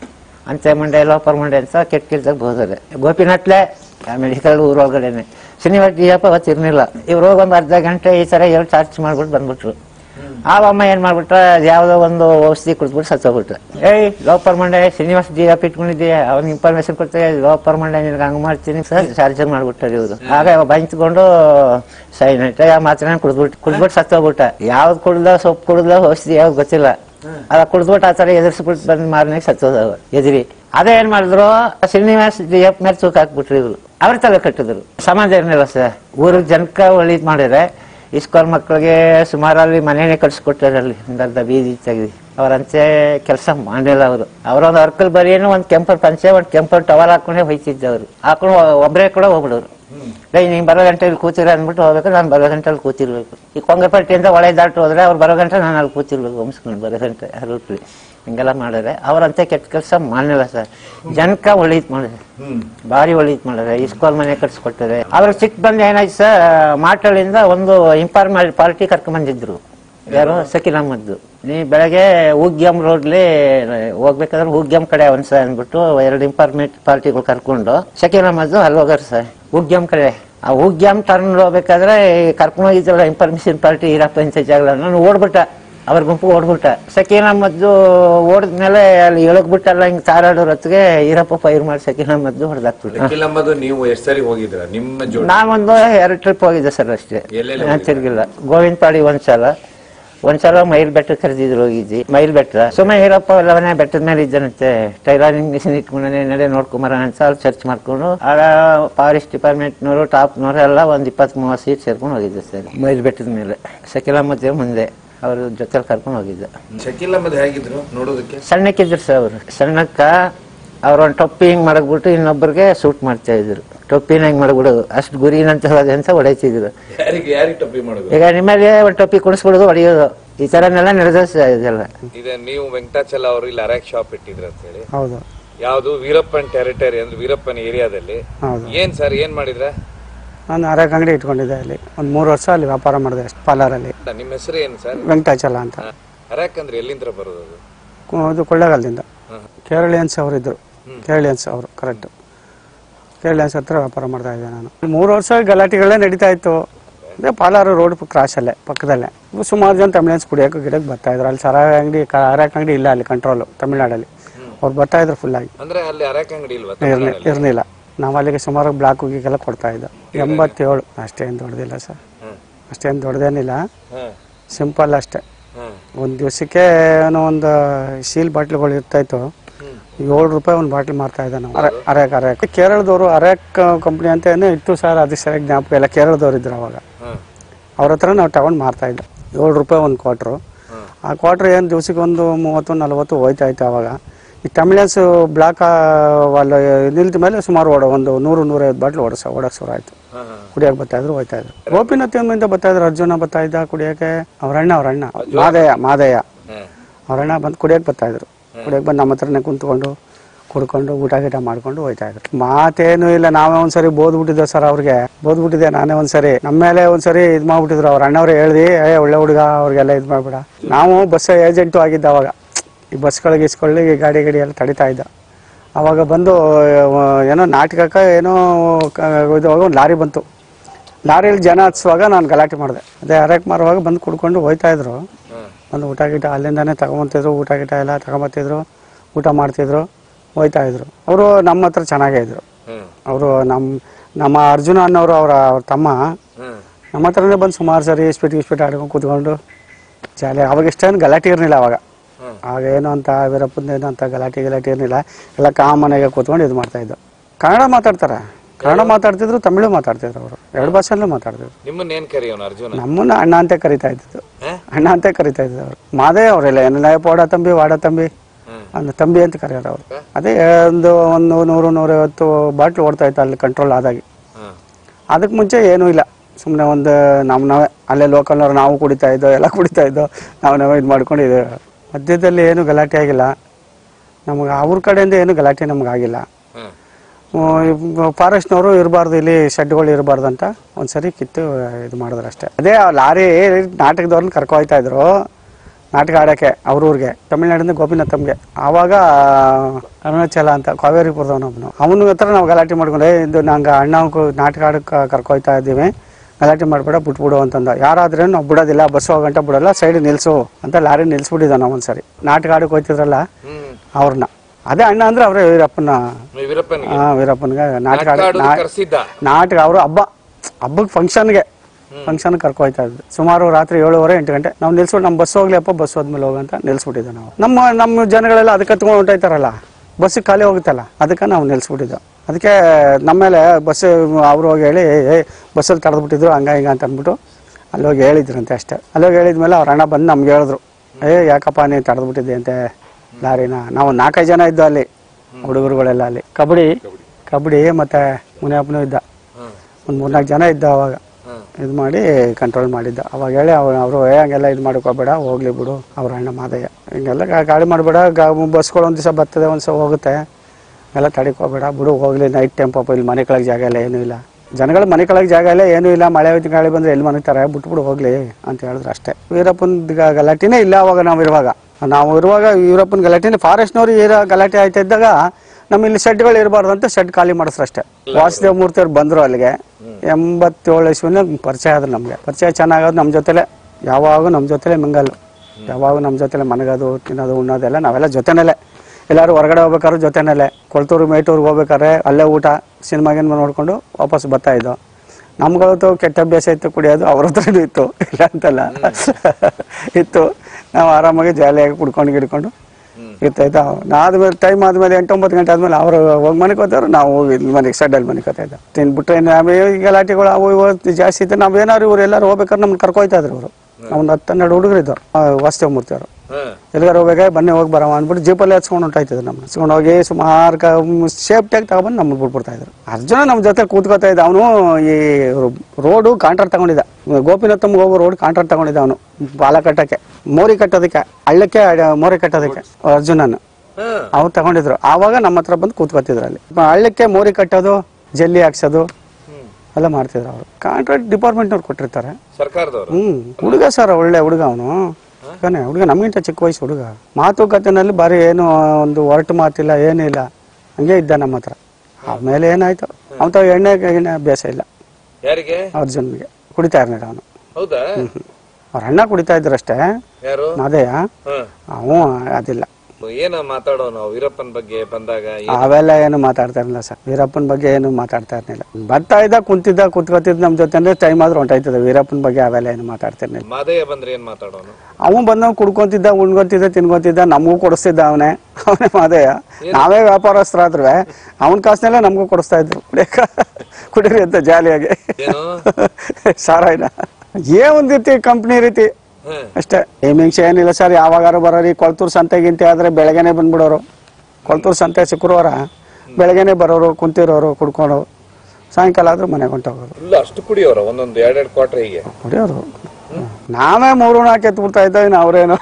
ಅಂತೆ ಮಂಡೆ ಲೋಪರ್ ಮಂಡೆ ಅಂತ ಕೆಟ್ಟ ಕೆಟ್ಟದಾಗ ಬೋದರೆ ಗೋಪಿನಾಥ್ಲೆ ಮೆಡಿಕಲ್ ಊರೊಳಗಡೆನೆ ಶ್ರೀನಿವಾಸ್ ಡಿ ಅಪ್ಪ ಅವತ್ತು ಇರ್ಲಿಲ್ಲ ಇವ್ರು ಹೋಗಿ ಒಂದು ಅರ್ಧ ಗಂಟೆ ಈ ಥರ ಹೇಳಿ ಚಾರ್ಜ್ ಮಾಡ್ಬಿಟ್ಟು ಬಂದ್ಬಿಟ್ರು ಆವಮ್ಮ ಏನ್ ಮಾಡ್ಬಿಟ್ಟ ಯಾವ್ದೋ ಒಂದು ಔಷಧಿ ಕುಡಿದ್ಬಿಟ್ಟು ಸತ್ತೋಗ್ಬಿಟ್ಟ ಏಯ್ ಲೋಪರ್ ಮಂಡೆ ಶ್ರೀನಿವಾಸ್ ಡಿ ಅಪ್ ಇಟ್ಕೊಂಡಿದ್ದೀಯ ಅವ್ನಿಗೆ ಇನ್ಫಾರ್ಮೇಶನ್ ಕೊಡ್ತಾರೆ ಲೋಪರ್ ಮಂಡೆ ನಿನ್ಗೆ ಹಂಗ್ ಮಾಡ್ತೀನಿ ಸರ್ ಚಾರ್ಜರ್ ಮಾಡ್ಬಿಟ್ಟಾರೆ ಇವರು ಆಗ ಅವ ಬಂಚ್ಕೊಂಡು ಸೈನೆಟ್ ಆ ಮಾತ್ರ ಕುಡಿದ್ಬಿಟ್ಟು ಕುಡಿದ್ಬಿಟ್ಟು ಸತ್ತೋಗ್ಬಿಟ್ಟ ಯಾವ್ದು ಕುಡ್ದ ಸೊಪ್ಪು ಕುಡ್ದ ಔಷಧಿ ಯಾವ್ದು ಗೊತ್ತಿಲ್ಲ ಅದ ಕುಡಿದ್ಬಿಟ್ಟು ಆ ತರ ಎದುರಿಸ್ಬಿಟ್ಟು ಬಂದ್ ಮಾರನೇ ಸತ್ತೋದವ ಎದುರಿ ಅದೇ ಏನ್ ಮಾಡಿದ್ರು ಶ್ರೀನಿವಾಸ್ ಡಿ ಎಫ್ ಮೇಲೆ ತೂಕ ಹಾಕ್ಬಿಟ್ರು ಇವ್ರು ಅವ್ರ ತಲೆ ಕಟ್ಟಿದ್ರು ಸಮಾಜ ಏನಿಲ್ಲ ಸರ್ ಊರಿಗೆ ಜನಕ ಒಳ್ಳೇದ್ ಮಾಡಿದ್ರೆ ಇಸ್ಕಾಲ್ ಮಕ್ಕಳಿಗೆ ಸುಮಾರಲ್ಲಿ ಮನೆನೇ ಕಟ್ಸ್ಕೊಟ್ಟಾರೆ ಅಲ್ಲಿ ಒಂದ್ ಅರ್ಧ ಬೀದಿ ತೆಗ್ದು ಅವರಂತೆ ಕೆಲಸ ಮಾಡಿಲ್ಲ ಅವರು ಅವರೊಂದು ಅರ್ಕಲ್ ಬರಿಯೇನು ಒಂದ್ ಕೆಂಪರ್ ಪಂಚೆ ಒಂದ್ ಕೆಂಪರ್ ಟವಲ್ ಹಾಕೊಂಡೇ ಹೋಯ್ತಿದ್ದವ್ರು ಹಾಕೊಂಡು ಒಬ್ಬರೇ ಕೂಡ ಹೋಗ್ಬಿಡೋರು ಲೈ ನೀನ್ ಬರೋ ಗಂಟೆಲಿ ಕೂತಿರ ಅಂದ್ಬಿಟ್ಟು ಹೋಗ್ಬೇಕು ನಾನು ಬರೋ ಗಂಟೆಲಿ ಕೂತಿರ್ಬೇಕು ಈ ಕೊಂಗಪಟ್ಟಿಯಿಂದ ಒಳೆ ದಾಟು ಹೋದ್ರೆ ಅವ್ರು ಬರೋ ಗಂಟೆ ನಾನು ಅಲ್ಲಿ ಕೂತಿರ್ಬೇಕು ಹೊಮ್ಸ್ಕೊಂಡು ಬರೋ ಗಂಟೆ ರೂಟ್ಲಿ ಹಿಂಗೆಲ್ಲ ಮಾಡಿದ್ರೆ ಅವ್ರಂತೆ ಕೆಟ್ಟ ಕೆಲಸ ಮಾಡಲಿಲ್ಲ ಸರ್ ಜನಕ ಒಳ್ಳೇದ್ ಮಾಡಿದ್ರೆ ಹ್ಮ್ ಭಾರಿ ಒಳ್ಳೇದ್ ಮಾಡಿದ್ರೆ ಇಸ್ಕಾಲ್ ಮನೆ ಕಟ್ಸ್ಕೊಟ್ಟಿದೆ ಅವ್ರ ಚಿಕ್ಕ ಬಂದು ಏನಾಯ್ತು ಸರ್ ಮಾಟಳಿಂದ ಒಂದು ಇಂಪಾರ್ಮೆಂಟ್ ಪಾರ್ಟಿ ಕರ್ಕೊಂಡ್ ಬಂದಿದ್ರು ಯಾರು ಸಕೀಲ್ ಅಹಮದ್ ನೀ ಬೆಳಗ್ಗೆ ಹೂಗ್ಯಂ ರೋಡ್ಲಿ ಹೋಗ್ಬೇಕಾದ್ರೆ ಹೂಗ್ಯಂ ಕಡೆ ಒಂದ್ ಸರ್ ಅಂದ್ಬಿಟ್ಟು ಎರಡು ಇಂಪಾರ್ಮೆಂಟ್ ಪಾರ್ಟಿಗಳು ಕರ್ಕೊಂಡು ಶಕೀಲ್ ಅಹಮದ್ ಅಲ್ಲಿ ಹೋಗಾರ ಸರ್ ಹೂಗ್ಯಂ ಕಡೆ ಆ ಹೂಗ್ಯಂ ಟರ್ನ್ ಹೋಗ್ಬೇಕಾದ್ರೆ ಕರ್ಕೊಂಡು ಹೋಗಿದ್ರಲ್ಲ ಇನ್ಫಾರ್ಮೇಶನ್ ಪಾರ್ಟಿ ಇರಪ್ಪ ಇಂಥ ಜಾಗ ನಾನು ಓಡ್ಬಿಟ್ಟ ಅವ್ರ ಗುಂಪು ಓಡ್ಬಿಟ್ಟ ಸಕೀನ ಮದ್ದು ಓಡಿದ್ಮೇಲೆ ಅಲ್ಲಿ ಇಳಗ್ಬಿಟ್ಟಲ್ಲ ಹಿಂಗ್ ತಾರಾಡೋರ್ ಹೊತ್ತಿಗೆ ಈರಪ್ಪ ಫೈರ್ ಮಾಡಿ ಸಕೀನ ಮದ್ದು ಹೊಡೆದಾಕ್ಬಿಟ್ಟು ಶಕೀಲ್ ಅಮ್ಮದು ನೀವು ಎಷ್ಟ್ ಸರಿ ಹೋಗಿದ್ರ ನಿಮ್ಮ ಜೋಡಿ ನಾವೊಂದು ಎರಡು ಟ್ರಿಪ್ ಹೋಗಿದ್ದೆ ಸರ್ ಅಷ್ಟೇ ಎಲ್ಲೆಲ್ಲಿ ನಾನ್ ತಿರ್ಗಿಲ್ಲ ಗೋವಿಂದ ಪಾಡಿ ಒಂದ್ಸಲ ಒಂದ್ಸಲ ಮೈಲ್ ಬೆಟ್ಟ ಕರೆದಿದ್ರು ಹೋಗಿದ್ವಿ ಮೈಲ್ ಬೆಟ್ಟ ಸುಮ್ಮನೆ ಈರಪ್ಪ ಎಲ್ಲವನೇ ಬೆಟ್ಟದ ಮೇಲೆ ಇದ್ದಾನಂತೆ ಟೈಲರಿಂಗ್ ಮಿಷಿನ್ ಇಟ್ಕೊಂಡೇ ನಡೆ ನೋಡ್ಕೊಂಬರೋಣ ಅಂತ ಅಲ್ಲಿ ಸರ್ಚ್ ಮಾಡ್ಕೊಂಡು ಆಗ ಫಾರೆಸ್ಟ್ ಡಿಪಾರ್ಟ್ಮೆಂಟ್ನವರು ಟಾಪ್ನವರು ಎಲ್ಲ ಒಂದ್ ಇಪ್ಪತ್ತ್ ಮೂವತ್ತು ಸೀಟ್ ಸೇರ್ಕೊಂಡು ಹೋಗಿದ್ದೆ ಸರ್ ಮೈಲ್ ಬೆಟ್ಟದ ಮೇಲೆ ಸಕಿಲ ಮತ್ತೆ ಮುಂದೆ ಅವ್ರ ಜೊತೆಲಿ ಕರ್ಕೊಂಡು ಹೋಗಿದ್ದೆ ಶಕೀಲ್ ಅಹಮದ್ ಹೇಗಿದ್ರು ನೋಡೋದಕ್ಕೆ ಸಣ್ಣಕ್ಕಿದ್ರು ಸರ್ ಅವರು ಸಣ್ಣಕ್ಕ ಅವ್ರ ಒಂದು ಟೊಪ್ಪಿ ಹಿಂಗ್ ಮಾಡಕ್ಬಿಟ್ಟು ಇನ್ನೊಬ್ಬರಿಗೆ ಸೂಟ್ ಮಾಡ್ತಾ ಇದ್ರು ಟೊಪ್ಪಿನ ಹಿಂಗ್ ಮಾಡ್ಬಿಡೋದು ಅಷ್ಟು ಗುರಿನಂತ ಅಂತ ಹೊಡೆತಿದ್ರು ಯಾರಿಗೆ ಯಾರಿಗೆ ಟಪ್ಪಿ ಮಾಡೋದು ಈಗ ನಿಮ್ಮಲ್ಲಿ ಒಂದು ಟೊಪ್ಪಿ ಕುಣಿಸ್ಬಿಡೋದು ಹೊಡೆಯೋದು ಈ ಥರನೆಲ್ಲ ನಡೆದ ಇದೆಲ್ಲ ಇದೆ ನೀವು ವೆಂಕಟಾಚಲ ಅವರು ಇಲ್ಲಿ ಅರಾಕ್ ಶಾಪ್ ಇಟ್ಟಿದ್ರ ಅಂತ ಹೇಳಿ ಹೌದು ಯಾವುದು ವೀರಪ್ಪನ್ ಟೆರಿಟರಿ ಅಂದ್ರೆ ವೀರಪ್ಪನ ಏರಿಯಾದಲ್ಲಿ ಹೌದು ಏನ್ ಸರ್ ಏನ್ ಮಾಡಿದ್ರ ನಾನು ಅರಕ್ ಅಂಗಡಿ ಇಟ್ಕೊಂಡಿದ್ದೆ ಅಲ್ಲಿ ಒಂದು ಮೂರು ವರ್ಷ ಅಲ್ಲಿ ವ್ಯಾಪಾರ ಮಾಡಿದೆ ಅಷ್ಟು ಪಾರ್ಲರಲ್ಲಿ ನಿಮ್ಮ ಹೆಸರು ಏನು ಸರ್ ವೆಂಕಟಾಚಲ ಅಂತ ಅರಾಕ್ ಅಂದ್ರೆ ಎಲ್ಲಿಂದ ಬರೋದು ಅದು ಕು- ಅದು ಕೊಳ್ಳೇಗಾಲದಿಂದ ಕೇರಳಿಯನ್ಸ್ ಅವರಿದ್ದರು ಕೇರಳಿಯನ್ಸ್ ಅವರು ಕರೆಕ್ಟ್ ಕೇರಳಿಯನ್ಸ್ ಹತ್ರ ವ್ಯಾಪಾರ ಮಾಡ್ತಾ ಇದ್ದೆ ನಾನು ಮೂರು ವರ್ಷ ಗಲಾಟೆಗಳೇ ನಡೀತಾ ಇತ್ತು ಅದೇ ಪಾಲಾರು ರೋಡ್ ಕ್ರಾಸಲ್ಲೇ ಪಕ್ಕದಲ್ಲೇ ಸುಮಾರು ಜನ ತಮಿಳಿಯನ್ಸ್ ಕುಡಿಯೋಕೆ ಗಿಡಕ್ಕೆ ಬರ್ತಾ ಇದ್ರು ಅಲ್ಲಿ ಸರಾಗ ಅಂಗಡಿ ಅರಾಕ್ ಅಂಗಡಿ ಇಲ್ಲ ಅಲ್ಲಿ ಕಂಟ್ರೋಲು ತಮಿಳ್ನಾಡಲ್ಲಿ ಅವ್ರು ಬರ್ತಾ ಇದ್ರು ಫುಲ್ಲಾಗಿ ಅಂದ್ರೆ ಅಲ್ಲಿ ಅರಾಕ್ ಅಂಗಡಿ ಇಲ್ವಾ ಇರ್ಲಿ ಇರಲಿಲ್ಲ ನಾವು ಅಲ್ಲಿಗೆ ಸುಮಾರು ಬ್ಲಾಕ್ ಹೋಗಿಗೆಲ್ಲ ಕೊಡ್ತಾ ಇದ್ದೋ ಎಂಬತ್ತೇಳು ಅಷ್ಟೇನು ದೊಡ್ಡದಿಲ್ಲ ಸರ್ ಹ್ಮ್ ಅಷ್ಟೇನು ದೊಡ್ಡದೇನಿಲ್ಲ ಹ್ಮ್ ಸಿಂಪಲ್ ಅಷ್ಟೇ ಹ್ಮ್ ಒಂದು ದಿವಸಕ್ಕೆ ಏನೋ ಒಂದು ಸೀಲ್ ಬಾಟ್ಲುಗಳು ಇರ್ತಾಯಿತ್ತು ಏಳು ರೂಪಾಯಿ ಒಂದು ಬಾಟ್ಲ್ ಮಾರ್ತಾ ಇದ್ದೆ ನಾವು ಅರೆ ಅರೆಕ್ ಅರೆಕ್ ಕೇರಳದವರು ಅರೆಕ್ ಕಂಪ್ನಿ ಅಂತ ಏನೋ ಇತ್ತು ಸರ್ ಅದಕ್ಕೆ ಸರಿಯಾಗಿ ಜ್ಞಾಪಕ ಇಲ್ಲ ಕೇರಳದವ್ರು ಇದ್ರು ಅವಾಗ ಹ್ಮ್ ಅವ್ರ ಹತ್ರ ನಾವು ತಗೊಂಡು ಮಾರ್ತಾ ಇದ್ದೆ ಏಳು ರೂಪಾಯಿ ಒಂದು ಕ್ವಾಟ್ರು ಆ ಕ್ವಾಟ್ರ್ ಏನು ದಿವ್ಸಕ್ಕೆ ಒಂದು ಮೂವತ್ತು ನಲ್ವತ್ತು ಹೋಯ್ತಾ ಇತ್ತು ಅವಾಗ ಈ ತಮಿಳಿಯನ್ಸ್ ಬ್ಲಾಕ್ వాళ్ళు ನಿಲ್ತ ಮೇಲೆ ಸುಮಾರು ಓಡೋ ಒಂದು ನೂರು ನೂರೈವತ್ತು ಬಾಟ್ಲು ಓಡಿಸ ಓಡೋಕೆ ಶುರು ಆಯಿತು ಹ್ಮ್ ಹ್ಮ್ ಕುಡಿಯಕ್ಕೆ ಬರ್ತಾ ಇದ್ರು ಹೋಯ್ತಾ ಇದ್ರು ಗೋಪಿನಾಥಿಯಿಂದ ಬರ್ತಾ ಇದ್ರು ಅರ್ಜುನ ಬರ್ತಾ ಇದ್ದ ಕುಡಿಯಕ್ಕೆ ಅವ್ರ ಅಣ್ಣ ಅವ್ರ ಅಣ್ಣ ಮಾದಯ್ಯ ಮಾದಯ್ಯ ಹ್ಮ್ ಅವ್ರ ಅಣ್ಣ ಬಂದು ಕುಡಿಯಕ್ಕೆ ಬರ್ತಾ ಇದ್ರು ಕುಡಿಯಕ್ಕೆ ಬಂದು ನಮ್ಮ ಹತ್ರನೇ ಕುಂತ್ಕೊಂಡು ಕುಡ್ಕೊಂಡು ಊಟ ಗೀಟ ಮಾಡ್ಕೊಂಡು ಹೋಯ್ತಾ ಇದ್ರು ಮಾತೇನು ಇಲ್ಲ ನಾವೇ ಒಂದ್ಸರಿ ಬೋದ್ಬಿಟ್ಟಿದ್ದೆ ಸರ್ ಅವ್ರಿಗೆ ಬೋದ್ಬಿಟ್ಟಿದ್ದೆ ನಾನೇ ಒಂದ್ಸರಿ ನಮ್ಮ ಮೇಲೆ ಒಂದ್ಸರಿ ಇದ್ ಮಾಡ್ಬಿಟ್ಟಿದ್ರು ಅವ್ರ ಅಣ್ಣವ್ರು ಹೇಳ್ದಿ ಏ ಒಳ್ಳೆ ಹುಡುಗ ಅವ್ರಿಗೆಲ್ಲ ಇದ್ ಮಾಡ್ಬೇಡ ನಾವು ಬಸ್ ಏಜೆಂಟು ಆಗಿದ್ದ ಅವಾಗ ಈ ಬಸ್ಗಳಿಗೆ ಇಸ್ಕೊಳ್ಳಿ ಈ ಗಾಡಿ ಗಾಡಿ ಎಲ್ಲ ತಡಿತಾ ಇದ್ದ ಅವಾಗ ಬಂದು ಆ, ಏನೋ ನಾಟಕಕ್ಕೆ ಏನೋ ಕ- ಇದುವಾಗ ಒಂದು ಲಾರಿ ಬಂತು ಲಾರಿಯಲ್ಲಿ ಜನ ಹತ್ಸುವಾಗ ನಾನು ಗಲಾಟೆ ಮಾಡಿದೆ ಅದೇ ಅರೆಕ್ ಮಾರುವಾಗ ಬಂದು ಕುಡ್ಕೊಂಡು ಹೋಯ್ತಾ ಇದ್ರು ಹ್ಮ್ ಬಂದು ಊಟ ಗೀಟ ಅಲ್ಲಿಂದಾನೆ ತಗೊಂಬಂತಿದ್ರು ಊಟ ಗೀಟ ಎಲ್ಲ ತಗೊಂಬತ್ತಿದ್ರು ಊಟ ಮಾಡ್ತಿದ್ರು ಹೋಯ್ತಾ ಇದ್ರು ಅವರು ನಮ್ಮ ಹತ್ರ ಚೆನ್ನಾಗೇ ಇದ್ರು ಹ್ಮ್ ಅವರು ನಮ್ಮ ನಮ್ಮ ಅರ್ಜುನ ಅನ್ನೋರು ಅವರ ಅವ್ರ ತಮ್ಮ ಹ್ಮ್ ನಮ್ಮ ಹತ್ರನೇ ಬಂದು ಸುಮಾರು ಸರಿ ಇಸ್ಪಿಟ್ ಇಸ್ಪಿಟ್ ಆಡ್ಕೊಂಡು ಕೂತ್ಕೊಂಡು ಜಾಲಿ ಅವಾಗ ಇಷ್ಟೇನು ಗಲಾಟೆ ಇರಲಿಲ್ಲ ಅವಾಗ ಹ್ಮ್. ಆಗ ಏನು ಅಂತ ವೀರಪ್ಪಂದು ಏನು ಅಂತ ಗಲಾಟೆ ಗಲಾಟೆ ಇರಲಿಲ್ಲ ಎಲ್ಲ ಕಾಮನೆಗೆ ಕೂತ್ಕೊಂಡು ಇದು ಮಾಡ್ತಾಯಿದ್ದು ಕನ್ನಡ ಮಾತಾಡ್ತಾರೆ ಕನ್ನಡ ಮಾತಾಡ್ತಿದ್ರು ತಮಿಳು ಮಾತಾಡ್ತಿದ್ರು ಅವರು ಎರಡು ಭಾಷೆಯಲ್ಲೂ ಮಾತಾಡ್ತಿದ್ರು ನಿಮ್ಮನ್ನ ಏನ್ ಕರಿಯೋನು ಅರ್ಜುನ ನಮ್ಮನ್ನ ಅಣ್ಣ ಅಂತ ಕರಿತಾ ಇದ್ದಿದ್ದು ಹ? ಅಣ್ಣ ಅಂತ ಕರಿತಾ ಇದ್ದಿದ್ದು ಅವರು ಮಾದೇ ಅವರೆಲ್ಲ ಏನೆಲ್ಲ ಪೋಡ ತಂಬಿ ವಾಡ ತಂಬಿ ಹ್ಮ್ ಅಂದ್ ತಂಬಿ ಅಂತ ಕರೆಯೋರು ಅವರು ಅದೇ ಒಂದು ಒಂದು ನೂರು ನೂರೈವತ್ತು ಬಾಟ್ಲು ಓಡ್ತಾ ಇತ್ತು ಅಲ್ಲಿ ಕಂಟ್ರೋಲ್ ಆದಾಗಿ ಹ್ಮ್ ಅದಕ್ಕೆ ಮುಂಚೆ ಏನೂ ಇಲ್ಲ ಸುಮ್ಮನೆ ಒಂದು ನಮ್ಮ ನಾವೇ ಅಲ್ಲೇ ಲೋಕಲ್ನವ್ರು ನಾವು ಕುಡಿತಾ ಇದ್ದೋ ಎಲ್ಲ ಕುಡಿತಾ ಇದ್ದೋ ನಾವು ನಾವೇ ಇದು ಮಾಡ್ಕೊಂಡಿದ್ದೇವೆ ಮಧ್ಯದಲ್ಲಿ ಏನು ಗಲಾಟೆ ಆಗಿಲ್ಲ ನಮಗೆ ಅವ್ರ ಕಡೆಯಿಂದ ಏನು ಗಲಾಟೆ ನಮ್ಗೆ ಆಗಿಲ್ಲ ಹ್ಮ್ ಫಾರೆಸ್ಟ್ನವರು ಇರಬಾರ್ದು ಇಲ್ಲಿ ಶೆಡ್ಗಳು ಇರಬಾರ್ದು ಅಂತ ಒಂದ್ಸರಿ ಕಿತ್ತು ಇದು ಮಾಡಿದ್ರು ಅಷ್ಟೇ ಅದೇ ಆ ಲಾರಿ ನಾಟಕದವ್ರನ್ನ ಕರ್ಕೊ ಹೋಯ್ತಾ ಇದ್ರು ನಾಟಕ ಆಡೋಕ್ಕೆ ಅವ್ರೂರಿಗೆ ತಮಿಳ್ನಾಡಿಂದ ಗೋಪಿನಾಥಮ್ಗೆ ಆವಾಗ ಅರುಣಾಚಲ ಅಂತ ಕಾವೇರಿಪುರದವನೊಬ್ಬನು ಅವನ ಹತ್ರ ನಾವು ಗಲಾಟೆ ಮಾಡ್ಕೊಂಡೆ ಇದು ನಂಗೆ ಅಣ್ಣ ಕು- ನಾಟಕ ಆಡಕ್ಕೆ ಕರ್ಕೊಯ್ತಾ ಇದ್ದೀವಿ ಗಲಾಟೆ ಮಾಡಬೇಡ ಬಿಟ್ಬಿಡು ಅಂತಂದ ಯಾರಾದ್ರೇನು ನಾವು ಬಿಡೋದಿಲ್ಲ ಬಸ್ ಹೋಗಂಟ ಬಿಡೋಲ್ಲ ಸೈಡ್ ನಿಲ್ಸು ಅಂತ ಲಾರಿ ನಿಲ್ಸ್ಬಿಟ್ಟಿದ್ದ ನಾವು ಒಂದ್ಸರಿ ನಾಟಕ ಆಡಕ್ಕೆ ಹೋಯ್ತಿದ್ರಲ್ಲ ಹ್ಮ್ ಅವ್ರನ್ನ ಅದೇ ಅಣ್ಣ ಅಂದ್ರೆ ಅವರೇ ವೀರಪ್ಪನ ವೀರಪ್ಪನಿಗೆ ಆ, ವೀರಪ್ಪನ್ಗೆ ನಾಟಕ ನಾಟಕ ಆಡ- ಆಡೋದು ನಾ- ಕರ್ಸಿದ್ದ ನಾಟಕ ಅವರು ಹಬ್ಬ ಹಬ್ಬಕ್ಕೆ ಫಂಕ್ಷನ್ಗೆ ಫಂಕ್ಷನ್ ಕರ್ಕೊ ಹೋಯ್ತಾ ಇದ್ವಿ ಸುಮಾರು ರಾತ್ರಿ ಏಳುವರೆ ಎಂಟು ಗಂಟೆ ನಾವು ನಿಲ್ಸ್ಬಿಟ್ಟು ನಮ್ಮ ಬಸ್ ಹೋಗ್ಲಿ ಅಪ್ಪ ಬಸ್ ಹೋದ್ಮೇಲೆ ಹೋಗಂತ ನಿಲ್ಸ್ಬಿಟ್ಟಿದ್ದೆ ನಾವು ನಮ್ಮ ನಮ್ಮ ಜನಗಳೆಲ್ಲ ಅದಕ್ಕೆ ಹತ್ಕೊಂಡು ಹೊಂಟೋಯ್ತಾರಲ್ಲ ಬಸ್ಸಿಗೆ ಖಾಲಿ ಹೋಗುತ್ತಲ್ಲ ಅದಕ್ಕೆ ನಾವು ನಿಲ್ಸ್ಬಿಟ್ಟಿದ್ದು ಅದಕ್ಕೆ ನಮ್ಮ ಮೇಲೆ ಬಸ್ ಅವ್ರು ಹೋಗಿ ಹೇಳಿ ಏ ಬಸ್ಸಲ್ಲಿ ತಡೆದ್ಬಿಟ್ಟಿದ್ರು ಹಂಗ ಹಿಂಗ ಅಂತ ಅಂದ್ಬಿಟ್ಟು ಅಲ್ಲಿ ಹೋಗಿ ಹೇಳಿದ್ರಂತೆ ಅಷ್ಟೇ ಅಲ್ಲಿ ಹೋಗಿ ಹೇಳಿದ್ಮೇಲೆ ಅವ್ರ ಅಣ್ಣ ಬಂದು ನಮ್ಗೆ ಹೇಳಿದ್ರು ಏ ಯಾಕಪ್ಪ ನೀನು ತಡೆದ್ಬಿಟ್ಟಿದ್ದೆ ಅಂತೆ ಲಾರಿನ ನಾವು ನಾಲ್ಕೈದು ಜನ ಇದ್ದು ಅಲ್ಲಿ ಹುಡುಗರುಗಳೆಲ್ಲ ಅಲ್ಲಿ ಕಬಡ್ಡಿ ಕಬಡ್ಡಿ ಮತ್ತೆ ಮುನಿಯಪ್ಪನೂ ಇದ್ದ ಹ್ಮ್ ಒಂದು ಮೂರ್ನಾಲ್ಕು ಜನ ಇದ್ದ ಅವಾಗ ಹ್ಮ್ ಇದು ಮಾಡಿ ಕಂಟ್ರೋಲ್ ಮಾಡಿದ್ದ ಅವಾಗ ಹೇಳಿ ಅವ್ರು ಅವರು ಏ ಹಂಗೆಲ್ಲ ಇದು ಮಾಡ್ಕೋಬೇಡ ಹೋಗ್ಲಿ ಬಿಡು ಅವ್ರ ಅಣ್ಣ ಮಾದಯ್ಯ ಹಿಂಗೆಲ್ಲ ಗಾ- ಗಾಡಿ ಮಾಡಬೇಡ ಗಾ ಬಸ್ಗಳು ಒಂದು ದಿವಸ ಬರ್ತದೆ ಒಂದು ದಿವಸ ಹೋಗುತ್ತೆ ಎಲ್ಲ ತಡಿಕೋಬೇಡ ಬಿಡು ಹೋಗ್ಲಿ ನೈಟ್ ಟೆಂಪೋ ಇಲ್ಲಿ ಮನೆ ಕೆಳಗೆ ಜಾಗ ಇಲ್ಲ ಏನೂ ಇಲ್ಲ ಜನಗಳ ಮನೆ ಕೆಳಗೆ ಜಾಗ ಇಲ್ಲ ಏನೂ ಇಲ್ಲ ಮಳೆ ಹೊತ್ತಿಗೆ ಗಾಳಿ ಬಂದರೆ ಎಲ್ಲಿ ಮನೆತಾರೆ ಬಿಟ್ಬಿಡು ಹೋಗ್ಲಿ ಅಂತ ಹೇಳಿದ್ರು ಅಷ್ಟೇ ವೀರಪ್ಪನ ಗ- ಗಲಾಟೆನೇ ಇಲ್ಲ ಅವಾಗ ನಾವು ಇರುವಾಗ ನಾವು ಇರುವಾಗ ವೀರಪ್ಪನ ಗಲಾಟೆನೇ ಫಾರೆಸ್ಟ್ನವ್ರು ಇರೋ ಗಲಾಟೆ ಆಯ್ತಾ ಇದ್ದಾಗ ನಮ್ಮ ಇಲ್ಲಿ ಶೆಡ್ಗಳು ಇರಬಾರ್ದು ಅಂತ ಶೆಡ್ ಖಾಲಿ ಮಾಡಿಸ್ರು ಅಷ್ಟೇ ವಾಸುದೇವ ಮೂರ್ತಿಯವ್ರು ಬಂದರು ಅಲ್ಲಿಗೆ ಎಂಬತ್ತೇಳು ಇಸ್ವಿನ ಪರಿಚಯ ಆದ್ರು ನಮಗೆ ಪರಿಚಯ ಚೆನ್ನಾಗೋದು ನಮ್ಮ ಜೊತೆಲೆ ಯಾವಾಗೂ ನಮ್ಮ ಜೊತೆಲೆ ಮಿಂಗಲ್ಲು ಯಾವಾಗೂ ನಮ್ಮ ಜೊತೆಲೆ ಮನಗೋದು ತಿನ್ನೋದು ಉಣ್ಣೋದೆಲ್ಲ ನಾವೆಲ್ಲ ಜೊತೆನಲ್ಲೇ ಎಲ್ಲರೂ ಹೊರಗಡೆ ಹೋಗ್ಬೇಕಾದ್ರೆ ಜೊತೆನಲ್ಲೇ ಕೊಳ್ತೂರು ಮೇಟೂರ್ಗೆ ಹೋಗ್ಬೇಕಾದ್ರೆ ಅಲ್ಲೇ ಊಟ ಸಿನಿಮಾಗಿನ ನೋಡ್ಕೊಂಡು ವಾಪಸ್ ಬರ್ತಾ ಇದ್ದೋ ನಮ್ಗವತ್ತು ಕೆಟ್ಟ ಅಭ್ಯಾಸ ಇತ್ತು ಕುಡಿಯೋದು ಅವ್ರ ಹತ್ರನೂ ಇತ್ತು ಇಲ್ಲ ಅಂತಲ್ಲ ಇತ್ತು ನಾವು ಆರಾಮಾಗಿ ಜಾಲಿಯಾಗಿ ಕುಡ್ಕೊಂಡು ಗಿಡ್ಕೊಂಡು ಇರ್ತಾಯಿದ್ದ ಆದ್ಮೇಲೆ ಟೈಮ್ ಆದ್ಮೇಲೆ ಎಂಟೊಂಬತ್ತು ಗಂಟೆ ಆದ್ಮೇಲೆ ಅವರು ಹೋಗಿ ಮನೆಗೆ ಹೋದವ್ರು ನಾವು ಹೋಗಿ ಇಲ್ಲಿ ಮನೆಗೆ ಸಡ್ಡಲ್ಲಿ ಮನೆಗೆ ಹೋಗ್ತಾ ಇದ್ದ ತಿನ್ಬಿಟ್ರೆ ಇನ್ನು ಆಮೇಲೆ ಈ ಗಲಾಟೆಗಳು ಅವು ಇವು ಜಾಸ್ತಿ ಇತ್ತು ನಾವು ಏನಾದ್ರು ಇವ್ರು ಎಲ್ಲರೂ ಹೋಗ್ಬೇಕಾದ್ರೆ ನಮ್ಗೆ ಕರ್ಕೊಯ್ತಾ ಇದ್ರು ಇವರು ಒಂದು ಹತ್ತು ಹನ್ನೆರಡು ಹುಡುಗರು ಇದ್ದವು ವಾಸ್ತವ ಮೂರ್ತಿ ಅವರು ಹಾ ಎಲ್ಲಿಗಾರ ಹೋಗ್ಬೇಕಾ ಬನ್ನಿ ಹೋಗಿ ಬರವ ಅಂದ್ಬಿಟ್ಟು ಜೀಪಲ್ಲಿ ಹಚ್ಕೊಂಡು ಹೊಂಟಾಯ್ತಿದ್ರು ನಮ್ಮ ಹಚ್ಕೊಂಡು ಹೋಗಿ ಸುಮಾರು ಕ ಸೇಫ್ಟಿಯಾಗಿ ತಗೊಬಂದು ನಮ್ಮನ್ನು ಬಿಟ್ಬಿಡ್ತಾ ಇದ್ರು ಅರ್ಜುನ ನಮ್ಮ ಜೊತೆ ಕೂತ್ಕೋತಾ ಇದ್ದ ಅವನು ಈ ರೋಡು ಕಾಂಟ್ರಾಕ್ಟ್ ತಗೊಂಡಿದ್ದ ಗೋಪಿನಾಥಮ್ಗೆ ಹೋಗೋ ರೋಡ್ ಕಾಂಟ್ರಾಕ್ಟ್ ತಗೊಂಡಿದ್ದ ಅವನು ಬಾಲ ಕಟ್ಟಕ್ಕೆ ಮೋರಿ ಕಟ್ಟೋದಕ್ಕೆ ಹಳ್ಳಕ್ಕೆ ಅಡ- ಮೋರಿ ಕಟ್ಟೋದಕ್ಕೆ ಅರ್ಜುನನ್ ಹಾ ಅವ್ರು ತಗೊಂಡಿದ್ರು ಆವಾಗ ನಮ್ಮ ಹತ್ರ ಬಂದು ಕೂತ್ಕೋತಿದ್ರು ಅಲ್ಲಿ ಹಳ್ಳಕ್ಕೆ ಮೋರಿ ಕಟ್ಟೋದು ಜಲ್ಲಿ ಹಾಕ್ಸೋದು ಹ್ಮ್ ಎಲ್ಲ ಮಾಡ್ತಿದ್ರು ಅವರು ಕಾಂಟ್ರಾಕ್ಟ್ ಡಿಪಾರ್ಟ್ಮೆಂಟ್ನವ್ರು ಕೊಟ್ಟಿರ್ತಾರೆ ಸರ್ಕಾರದವರು ಹ್ಮ್ ಹುಡುಗ ಸರ್ ಒಳ್ಳೆ ಹುಡುಗ ಅವನು ಹುಡುಗನೇ ಹುಡುಗ ನಮಗಿಂತ ಚಿಕ್ಕ ವಯಸ್ಸು ಹುಡುಗ ಮಾತುಕತೆನಲ್ಲಿ ಬಾರಿ ಏನು ಒಂದು ಹೊರಟು ಮಾತಿಲ್ಲ ಏನಿಲ್ಲ ಹಂಗೆ ಇದ್ದ ನಮ್ಮ ಹತ್ರ ಆಮೇಲೆ ಏನಾಯ್ತು ಅವನ ಎಣ್ಣೆ ಎಣ್ಣೆ ಅಭ್ಯಾಸ ಇಲ್ಲ ಯಾರಿಗೆ ಅರ್ಜುನ್ಗೆ ಕುಡಿತಾ ಇರ್ಲಿಲ್ಲ ಅವನು ಹೌದಾ ಅವ್ರ ಅಣ್ಣ ಕುಡಿತಾ ಇದ್ರಷ್ಟೇ ಯಾರು ಮಾದಯ್ಯ ಹಾ ಅವ ಅದಿಲ್ಲ ಏನು ಮಾತಾಡೋನು ವೀರಪ್ಪನ್ ಬಗ್ಗೆ ಬಂದಾಗ ಏನ್- ಅವೆಲ್ಲ ಏನು ಮಾತಾಡ್ತಾ ಇರಲಿಲ್ಲ ಸರ್ ವೀರಪ್ಪನ ಬಗ್ಗೆ ಏನು ಮಾತಾಡ್ತಾ ಇರ್ಲಿಲ್ಲ ಬರ್ತಾ ಇದ್ದ ಕುಂತಿದ್ದ ಕುತ್ಕೋತಿದ್ದ ನಮ್ಮ ಜೊತೆ ಟೈಮ್ ಆದ್ರೂ ಹೊಂಟಾಯ್ತದೆ ವೀರಪ್ಪನ ಬಗ್ಗೆ ಅವೆಲ್ಲ ಏನು ಮಾತಾಡ್ತಿರ್ಲಿಲ್ಲ ಮಾದಯ್ಯ ಬಂದ್ರೆ ಏನ್ ಮಾತಾಡೋನು ಅವನು ಬಂದವ್ ಕುಡ್ಕೊಂತಿದ್ದ ಉಣ್ಕೊಂತಿದ್ದ ತಿನ್ಕೊಂತಿದ್ದ ನಮಗೂ ಕೊಡಿಸ್ತಿದ್ದ ಅವನೇ ಅವನೇ ಮಾದಯ್ಯ ನಾವೇ ವ್ಯಾಪಾರಸ್ಥರಾದ್ರೂ ಅವನ ಕಾಸನ್ನೆಲ್ಲ ನಮಗೂ ಕೊಡಿಸ್ತಾ ಇದ್ರು ಕುಡಿಯಕ ಕುಡೀರಿ ಅಂತ ಜಾಲಿಯಾಗಿ ಏನು ಸಾರಾಯಿನ ಏ ಒಂದ್ ರೀತಿ ಕಂಪ್ನಿ ರೀತಿ ಹಾ ಅಷ್ಟೇ ಏಮಿಂಗ್ಸ್ ಏನಿಲ್ಲ ಸರ್ ಯಾವಾಗಾರು ಬರೋರಿ ಕೊಳ್ತೂರು ಸಂತೆ ಗಿಂತೆ ಆದ್ರೆ ಬೆಳಗ್ಗೆನೆ ಬಂದ್ಬಿಡೋರು ಕೊಳ್ತೂರು ಸಂತೆ ಶುಕ್ರವಾರ ಬೆಳಗ್ಗೆನೆ ಬರೋರು ಕುಂತಿರೋರು ಕುಡ್ಕೊಂಡು ಸಾಯಂಕಾಲ ಆದ್ರೂ ಮನೆಗೆ ಹೊಂಟೋಗೋರು ಇಲ್ಲ ಅಷ್ಟು ಕುಡಿಯೋರ ಒಂದೊಂದು ಎರಡೆರಡು ಕ್ವಾರ್ಟರ್ ಹೀಗೆ ಕುಡಿಯೋರು ನಾವೇ ಮೂರು ನಾಲ್ಕು ಎತ್ತು ಬಿಡ್ತಾ ಇದ್ದೋ ಇನ್ನು ಅವ್ರೇನು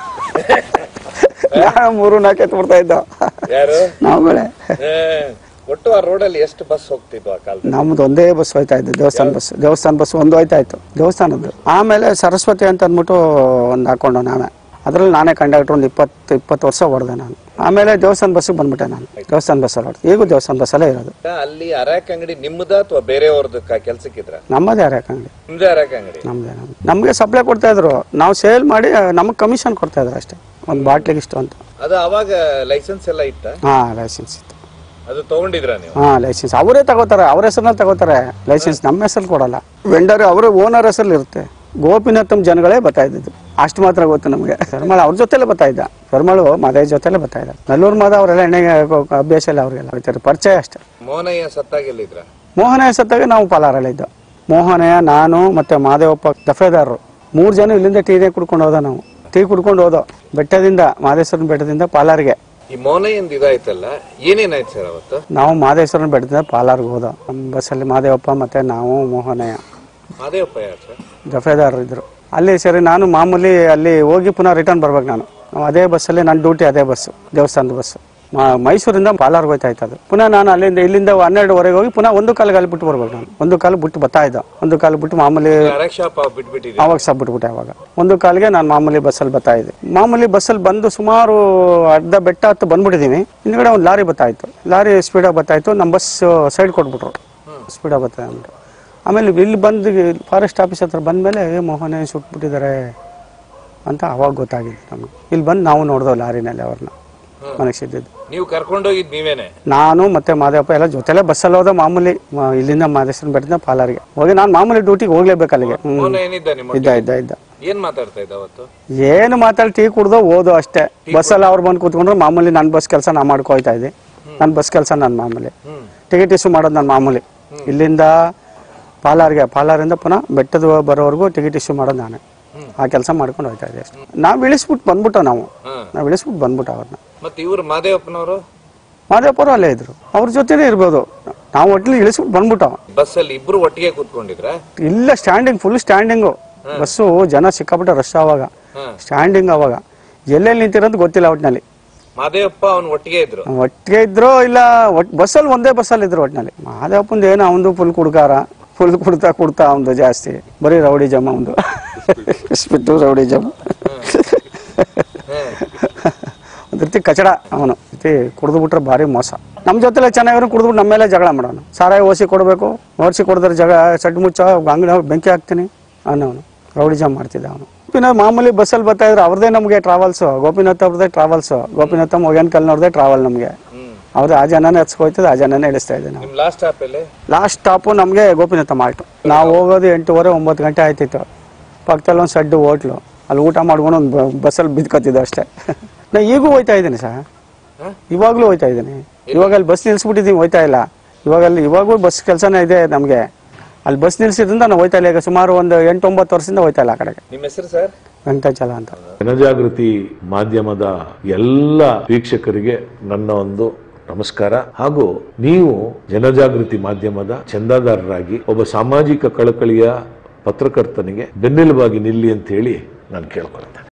ನಾವೇ ಮೂರು ನಾಲ್ಕು ಎತ್ತು ಬಿಡ್ತಾ ಇದ್ದೋ ಯಾರು ನಾವುಗಳೇ ಹಾ. ಒಟ್ಟು ಆ ರೋಡಲ್ಲಿ ಎಷ್ಟು ಬಸ್ ಹೋಗ್ತಿದ್ವು ಆ ಕಾಲದಲ್ಲಿ ನಮ್ದು ಒಂದೇ ಬಸ್ ಹೋಯ್ತಾ ಇದ್ದು ದೇವಸ್ಥಾನ ಬಸ್ ದೇವಸ್ಥಾನ ಬಸ್ ಒಂದು ಹೋಯ್ತಾ ಇತ್ತು ದೇವಸ್ಥಾನದ್ದು ಆಮೇಲೆ ಸರಸ್ವತಿ ಅಂತ ಅಂದ್ಬಿಟ್ಟು ಒಂದು ಹಾಕೊಂಡು ನಾವೇ ಅದ್ರಲ್ಲಿ ನಾನೇ ಕಂಡಕ್ಟರ್ ಒಂದು ಇಪ್ಪತ್ತು ಇಪ್ಪತ್ತು ವರ್ಷ ಹೊಡೆದೆ ನಾನು ಆಮೇಲೆ ದೇವಸ್ಥಾನ ಬಸ್ಸಿಗೆ ಬಂದ್ಬಿಟ್ಟೆ ನಾನು ದೇವಸ್ಥಾನ ಬಸ್ಸಲ್ಲಿ ಹೊಡೆದು ಈಗೂ ದೇವಸ್ಥಾನ ಬಸ್ಸಲ್ಲೇ ಇರೋದು ಅಲ್ಲಿ ಅರಾಕ್ ಅಂಗಡಿ ನಿಮ್ಮದ ಅಥವಾ ಬೇರೆಯವ್ರದ್ದು ಕೆಲಸಕ್ಕಿದ್ರ ನಮ್ಮದೇ ಯಾರ್ಯಾಕಂಗಡಿ ನಿಮ್ದೇ ಅರಾಕ್ ಅಂಗಡಿ ನಮ್ಮದೇ ನಮ್ದು ನಮಗೆ ಸಪ್ಲೈ ಕೊಡ್ತಾ ಇದ್ರು ನಾವು ಸೇಲ್ ಮಾಡಿ ನಮಗೆ ಕಮಿಷನ್ ಕೊಡ್ತಾ ಇದ್ರು ಅಷ್ಟೇ ಒಂದು ಬಾಟ್ಲಿಗೆ ಇಷ್ಟು ಅಂತ ಅದು ಅವಾಗ ಲೈಸೆನ್ಸ್ ಎಲ್ಲ ಇತ್ತ ಹಾಂ ಲೈಸೆನ್ಸ್ ಇತ್ತು ಅದು ತಗೊಂಡಿದ್ರ ನೀವು ಹಾಂ ಲೈಸೆನ್ಸ್ ಅವರೇ ತಗೋತಾರೆ ಅವ್ರ ಹೆಸರಲ್ಲಿ ತಗೋತಾರೆ ಲೈಸೆನ್ಸ್ ನಮ್ಮ ಹೆಸರಲ್ಲಿ ಕೊಡಲ್ಲ ವೆಂಡರ್ ಅವರ ಓನರ್ ಹೆಸರಲ್ಲಿ ಇರುತ್ತೆ ಗೋಪಿನಾಥಂ ಜನಗಳೇ ಬರ್ತಾ ಇದ್ದಿದ್ದು ಅಷ್ಟು ಮಾತ್ರ ಗೊತ್ತು ನಮಗೆ ಪೆರ್ಮಾಳ್ ಅವ್ರ ಜೊತೆಲೆ ಬರ್ತಾ ಇದ್ದ ಪೆರ್ಮಾಳು ಮಾದೇ ಜೊತೆಲೆ ಬರ್ತಾ ಇದ್ದ ನಲ್ಲೂರು ಮಾದ ಅವರೆಲ್ಲ ಎಣ್ಣೆಗೆ ಕೊ- ಅಭ್ಯಾಸ ಇಲ್ಲ ಅವ್ರಿಗೆಲ್ಲ ಹೋಯ್ತಾರೆ ಪರಿಚಯ ಅಷ್ಟೇ ಮೋಹನಯ್ಯ ಸತ್ತಾಗ ಎಲ್ಲಿದ್ರ ಮೋಹನಯ್ಯ ಸತ್ತಾಗ ನಾವು ಪಾಲಾರಲ್ಲಿ ಇದ್ದ ಮೋಹನಯ್ಯ ನಾನು ಮತ್ತೆ ಮಾದೇವಪ್ಪ ದಫೇದಾರರು ಮೂರು ಜನ ಇಲ್ಲಿಂದ ಟೀನೇ ಕುಡ್ಕೊಂಡು ಹೋದ ನಾವು ಟೀ ಕುಡ್ಕೊಂಡು ಹೋದೋ ಬೆಟ್ಟದಿಂದ ಮಾದೇಶ್ವರನ ಬೆಟ್ಟದಿಂದ ಪಾಲಾರ್ಗೆ ಈ ಮೋಹನಯ್ಯಂದ್ ಇದಾಯ್ತಲ್ಲ ಏನೇನಾಯ್ತು ಸರ್ ಅವತ್ತು ನಾವು ಮಾದೇಶ್ವರನ ಬೆಟ್ಟದಿಂದ ಪಾಲಾರ್ಗೆ ಹೋದ ನಮ್ಮ ಬಸ್ಸಲ್ಲಿ ಮಾದೇವಪ್ಪ ಮತ್ತೆ ನಾವು ಮೋಹನಯ್ಯ ಮಾದೇವಪ್ಪ ಯಾರು ಸರ್ ದಫೇದಾರರು ಇದ್ರು ಅಲ್ಲಿ ಸರಿ ನಾನು ಮಾಮೂಲಿ ಅಲ್ಲಿ ಹೋಗಿ ಪುನಃ ರಿಟರ್ನ್ ಬರ್ಬೇಕು ನಾನು ನಾವು ಅದೇ ಬಸ್ಸಲ್ಲಿ ನನ್ನ ಡ್ಯೂಟಿ ಅದೇ ಬಸ್ಸು ದೇವಸ್ಥಾನದ ಬಸ್ಸು ಮ- ಮೈಸೂರಿಂದ ಪಾಲಾರ್ಗೆ ಹೋಯ್ತಾ ಇತ್ತು ಅದು ಪುನಃ ನಾನು ಅಲ್ಲಿಂದ ಇಲ್ಲಿಂದ ಹನ್ನೆರಡುವರೆಗೆ ಹೋಗಿ ಪುನಃ ಒಂದು ಕಾಲಿಗೆ ಅಲ್ಲಿ ಬಿಟ್ಟು ಬರ್ಬೇಕು ನಾನು ಒಂದು ಕಾಲು ಬಿಟ್ಟು ಬರ್ತಾ ಇದ್ದ ಒಂದು ಕಾಲು ಬಿಟ್ಟು ಮಾಮೂಲಿ ಅರಕ್ ಶಾಪ್ ಬಿಟ್ಬಿಟ್ಟಿದ್ರಿ ಅವಾಗ ಸಹ ಬಿಟ್ಬಿಟ್ಟೆ ಅವಾಗ ಒಂದು ಕಾಲಿಗೆ ನಾನು ಮಾಮೂಲಿ ಬಸ್ಸಲ್ಲಿ ಬರ್ತಾ ಇದ್ದೆ ಮಾಮೂಲಿ ಬಸ್ಸಲ್ಲಿ ಬಂದು ಸುಮಾರು ಅರ್ಧ ಬೆಟ್ಟ ಹತ್ತು ಬಂದ್ಬಿಟ್ಟಿದ್ದೀನಿ ಹಿಂದ್ಗಡೆ ಒಂದು ಲಾರಿ ಬರ್ತಾ ಇತ್ತು ಲಾರಿ ಸ್ಪೀಡಾಗಿ ಬರ್ತಾ ಇತ್ತು ನಮ್ಮ ಬಸ್ ಸೈಡ್ ಕೊಟ್ಬಿಟ್ರು ಸ್ಪೀಡಾಗಿ ಬರ್ತಾ ಅಂದ್ಬಿಟ್ಟು ಆಮೇಲೆ ಇಲ್ಲಿ ಬಂದು ಫಾರೆಸ್ಟ್ ಆಫೀಸ್ ಹತ್ರ ಬಂದಮೇಲೆ ಮೋಹನೆ ಸುಟ್ಬಿಟ್ಟಿದ್ದಾರೆ ಅಂತ ಅವಾಗ ಗೊತ್ತಾಗಿದ್ದು ನಮಗೆ ಇಲ್ಲಿ ಬಂದು ನಾವು ನೋಡ್ದೋ ಲಾರಿನಲ್ಲಿ ಅವ್ರನ್ನ ಮನೆಗೆ ಸಿದ್ದಿದ್ದು ನೀವು ಕರ್ಕೊಂಡೋಗಿದ್ ನೀವೇನೆ ನಾನು ಮತ್ತೆ ಮಾದೇವಪ್ಪ ಎಲ್ಲ ಜೊತೆಲೆ ಬಸ್ಸಲ್ಲಿ ಹೋದ ಮಾಮೂಲಿ ಮ- ಇಲ್ಲಿಂದ ಮಾದೇಶ್ವರನ ಬೆಟ್ಟದಿಂದ ಪಾಲಾರಿಗೆ ಹೋಗಿ ನಾನು ಮಾಮೂಲಿ ಡ್ಯೂಟಿಗೆ ಹೋಗ್ಲೇಬೇಕು ಅಲ್ಲಿಗೆ ಹ್ಮ್. ಮೋಹನ ಏನಿದ್ದ ನಿಮ್ಮ ಇದ್ದ ಇದ್ದ ಇದ್ದ ಏನ್ ಮಾತಾಡ್ತಾ ಇದ್ದ ಅವತ್ತು ಏನು ಮಾತಾಡಿ ಟೀ ಕುಡ್ದೋ ಓದೋ ಅಷ್ಟೇ ಬಸ್ಸಲ್ಲಿ ಅವ್ರು ಬಂದು ಕೂತ್ಕೊಂಡ್ರೆ ಮಾಮೂಲಿ ನನ್ನ ಬಸ್ ಕೆಲಸ ನಾ ಮಾಡ್ಕೊಯ್ತಾ ಇದ್ದೆ ನನ್ನ ಬಸ್ ಕೆಲಸ ನನ್ನ ಮಾಮೂಲಿ ಹ್ಮ್ ಟಿಕೆಟ್ ಇಶ್ಯೂ ಮಾಡೋದು ನನ್ನ ಮಾಮೂಲಿ ಇಲ್ಲಿಂದ ಪಾಲಾರ್ಗೆ ಪಾಲಾರಿಂದ ಪುನಃ ಬೆಟ್ಟದ ಬರೋವರೆಗೂ ಟಿಕೆಟ್ ಇಶ್ಯೂ ಮಾಡೋದು ನಾನೇ ಆ ಕೆಲಸ ಮಾಡ್ಕೊಂಡು ಹೋಗ್ತಾ ಇದ್ದೆ ಅಷ್ಟೇ ನಾವು ಇಳಿಸ್ಬಿಟ್ಟು ಬಂದ್ಬಿಟ್ಟು ನಾವು ಹಾ ನಾವು ಇಳಿಸ್ಬಿಟ್ಟು ಬಂದ್ಬಿಟ್ಟು ಅವ್ರನ್ನ ಮತ್ತೆ ಇವ್ರು ಮಾದೇವಪ್ಪನವರು ಮಾದೇವಪ್ಪರು ಅಲ್ಲೇ ಇದ್ರು ಅವ್ರ ಜೊತೆನೇ ಇರ್ಬೋದು ನಾವು ಒಟ್ಲಿ ಇಳಿಸ್ಬಿಟ್ಟು ಬಂದ್ಬಿಟ್ಟು ಬಸ್ಸಲ್ಲಿ ಇಬ್ರು ಒಟ್ಟಿಗೆ ಕೂತ್ಕೊಂಡಿದ್ರ ಇಲ್ಲ ಸ್ಟ್ಯಾಂಡಿಂಗ್ ಫುಲ್ ಸ್ಟ್ಯಾಂಡಿಂಗು ಬಸ್ಸು ಜನ ಸಿಕ್ಕಾಪಟ್ಟೆ ರಶ್ ಆವಾಗ ಹಾ ಸ್ಟ್ಯಾಂಡಿಂಗ್ ಅವಾಗ ಎಲ್ಲೆಲ್ಲಿ ನಿಂತಿರೋದು ಗೊತ್ತಿಲ್ಲ ಒಟ್ಟಿನಲ್ಲಿ ಮಾದೇವಪ್ಪ ಅವ್ನು ಒಟ್ಟಿಗೆ ಇದ್ರು ಒಟ್ಟಿಗೆ ಇದ್ರು ಇಲ್ಲ ಒಟ್ ಬಸ್ಸಲ್ಲಿ ಒಂದೇ ಬಸ್ಸಲ್ಲಿ ಇದ್ರು ಒಟ್ಟಿನಲ್ಲಿ ಮಾದೇವಪ್ಪಂದು ಏನು ಅವನದು ಫುಲ್ ಕುಡ್ಕಾರ ಫುಲ್ ಕುಡ್ತಾ ಕುಡ್ತಾ ಅವನದು ಜಾಸ್ತಿ ಬರೀ ರೌಡಿ ಜಮ್ ಅವನದು ಇಸ್ಬಿಟ್ಟು ರೌಡಿ ಜಮ್ ಒಂದು ರೀತಿ ಕಚಡ ಅವನು ರೀತಿ ಕುಡಿದು ಬಿಟ್ರೆ ಭಾರಿ ಮೋಸ ನಮ್ಮ ಜೊತೆಲೆ ಚೆನ್ನಾಗಿರೋ ಕುಡಿದ್ಬಿಟ್ಟು ನಮ್ಮ ಮೇಲೆ ಜಗಳ ಮಾಡೋನು ಸಾರಾಯಿ ಓಸಿ ಕೊಡಬೇಕು ಓಡಿಸಿ ಕೊಡಿದ್ರೆ ಜಗ ಸಡ್ ಮುಚ್ಚ ಅಂಗಡಿ ಬೆಂಕಿ ಹಾಕ್ತೀನಿ ಅನ್ನೋನು ರೌಡಿ ಜಾಮ್ ಮಾಡ್ತಿದ್ದ ಅವನು ಗೋಪಿನಾಥ್ ಮಾಮೂಲಿ ಬಸ್ಸಲ್ಲಿ ಬರ್ತಾ ಇದ್ರು ಅವ್ರದೇ ನಮಗೆ ಟ್ರಾವೆಲ್ಸ್ ಗೋಪಿನಾಥ್ ಅವ್ರದೇ ಟ್ರಾವೆಲ್ಸ್ ಗೋಪಿನಾಥ ಮೊಗೇನ್ ಕಲ್ನವ್ರದೇ ಟ್ರಾವೆಲ್ ನಮಗೆ ಹ್ಮ್ ಅವ್ರದ್ದು ಆ ಜನನೇ ಹಚ್ಕೋಯ್ತದೆ ಆ ಜನನೇ ಇಳಿಸ್ತಾ ಇದ್ದೆ ನಾವು ನಿಮ್ ಲಾಸ್ಟ್ ಸ್ಟಾಪ್ ಅಲ್ಲಿ ಲಾಸ್ಟ್ ಸ್ಟಾಪು ನಮಗೆ ಗೋಪಿನಾಥ ಮಾಲ್ಟು ನಾವು ಹೋಗೋದು ಎಂಟೂವರೆ ಒಂಬತ್ತು ಗಂಟೆ ಆಯ್ತಿತ್ತು ಪಕ್ಕದಲ್ಲಿ ಒಂದು ಸಡ್ಡು ಹೋಟ್ಲು ಅಲ್ಲಿ ಊಟ ಮಾಡ್ಕೊಂಡು ಒಂದು ಬಸ್ಸಲ್ಲಿ ಬಿದ್ಕೊತಿದ್ದೆ ಅಷ್ಟೇ ನಾ ಈಗೂ ಹೋಯ್ತಾ ಇದ್ದೀನಿ ಸರ್ ಹ? ಇವಾಗಲೂ ಹೋಯ್ತಾ ಇದ್ದೀನಿ ಇವಾಗ ಅಲ್ಲಿ ಬಸ್ ನಿಲ್ಸ್ಬಿಟ್ಟಿದ್ದೀನಿ ಹೋಯ್ತಾ ಇಲ್ಲ ಇವಾಗ ಅಲ್ಲಿ ಇವಾಗೂ ಬಸ್ ಕೆಲಸನೇ ಇದೆ ನಮಗೆ ಅಲ್ಲಿ ಬಸ್ ನಿಲ್ಸಿದ್ರಿಂದ ನಾನು ಹೋಯ್ತಾ ಇಲ್ಲ ಈಗ ಸುಮಾರು ಒಂದು ಎಂಟು ಒಂಬತ್ತು ವರ್ಷದಿಂದ ಹೋಯ್ತಾ ಇಲ್ಲ ಆ ಕಡೆಗೆ ನಿಮ್ಮ ಹೆಸರು ಸರ್ ವೆಂಕಟಾಚಲ ಅಂತ ಜನಜಾಗೃತಿ ಮಾಧ್ಯಮದ ಎಲ್ಲ ವೀಕ್ಷಕರಿಗೆ ನನ್ನ ಒಂದು ನಮಸ್ಕಾರ ಹಾಗೂ ನೀವು ಜನಜಾಗೃತಿ ಮಾಧ್ಯಮದ ಚಂದಾದಾರರಾಗಿ ಒಬ್ಬ ಸಾಮಾಜಿಕ ಕಳಕಳಿಯ ಪತ್ರಕರ್ತನಿಗೆ ಬೆನ್ನೆಲುಬಾಗಿ ನಿಲ್ಲಿ ಅಂತ ಹೇಳಿ ನಾನು ಕೇಳ್ಕೊಳ್ತೇನೆ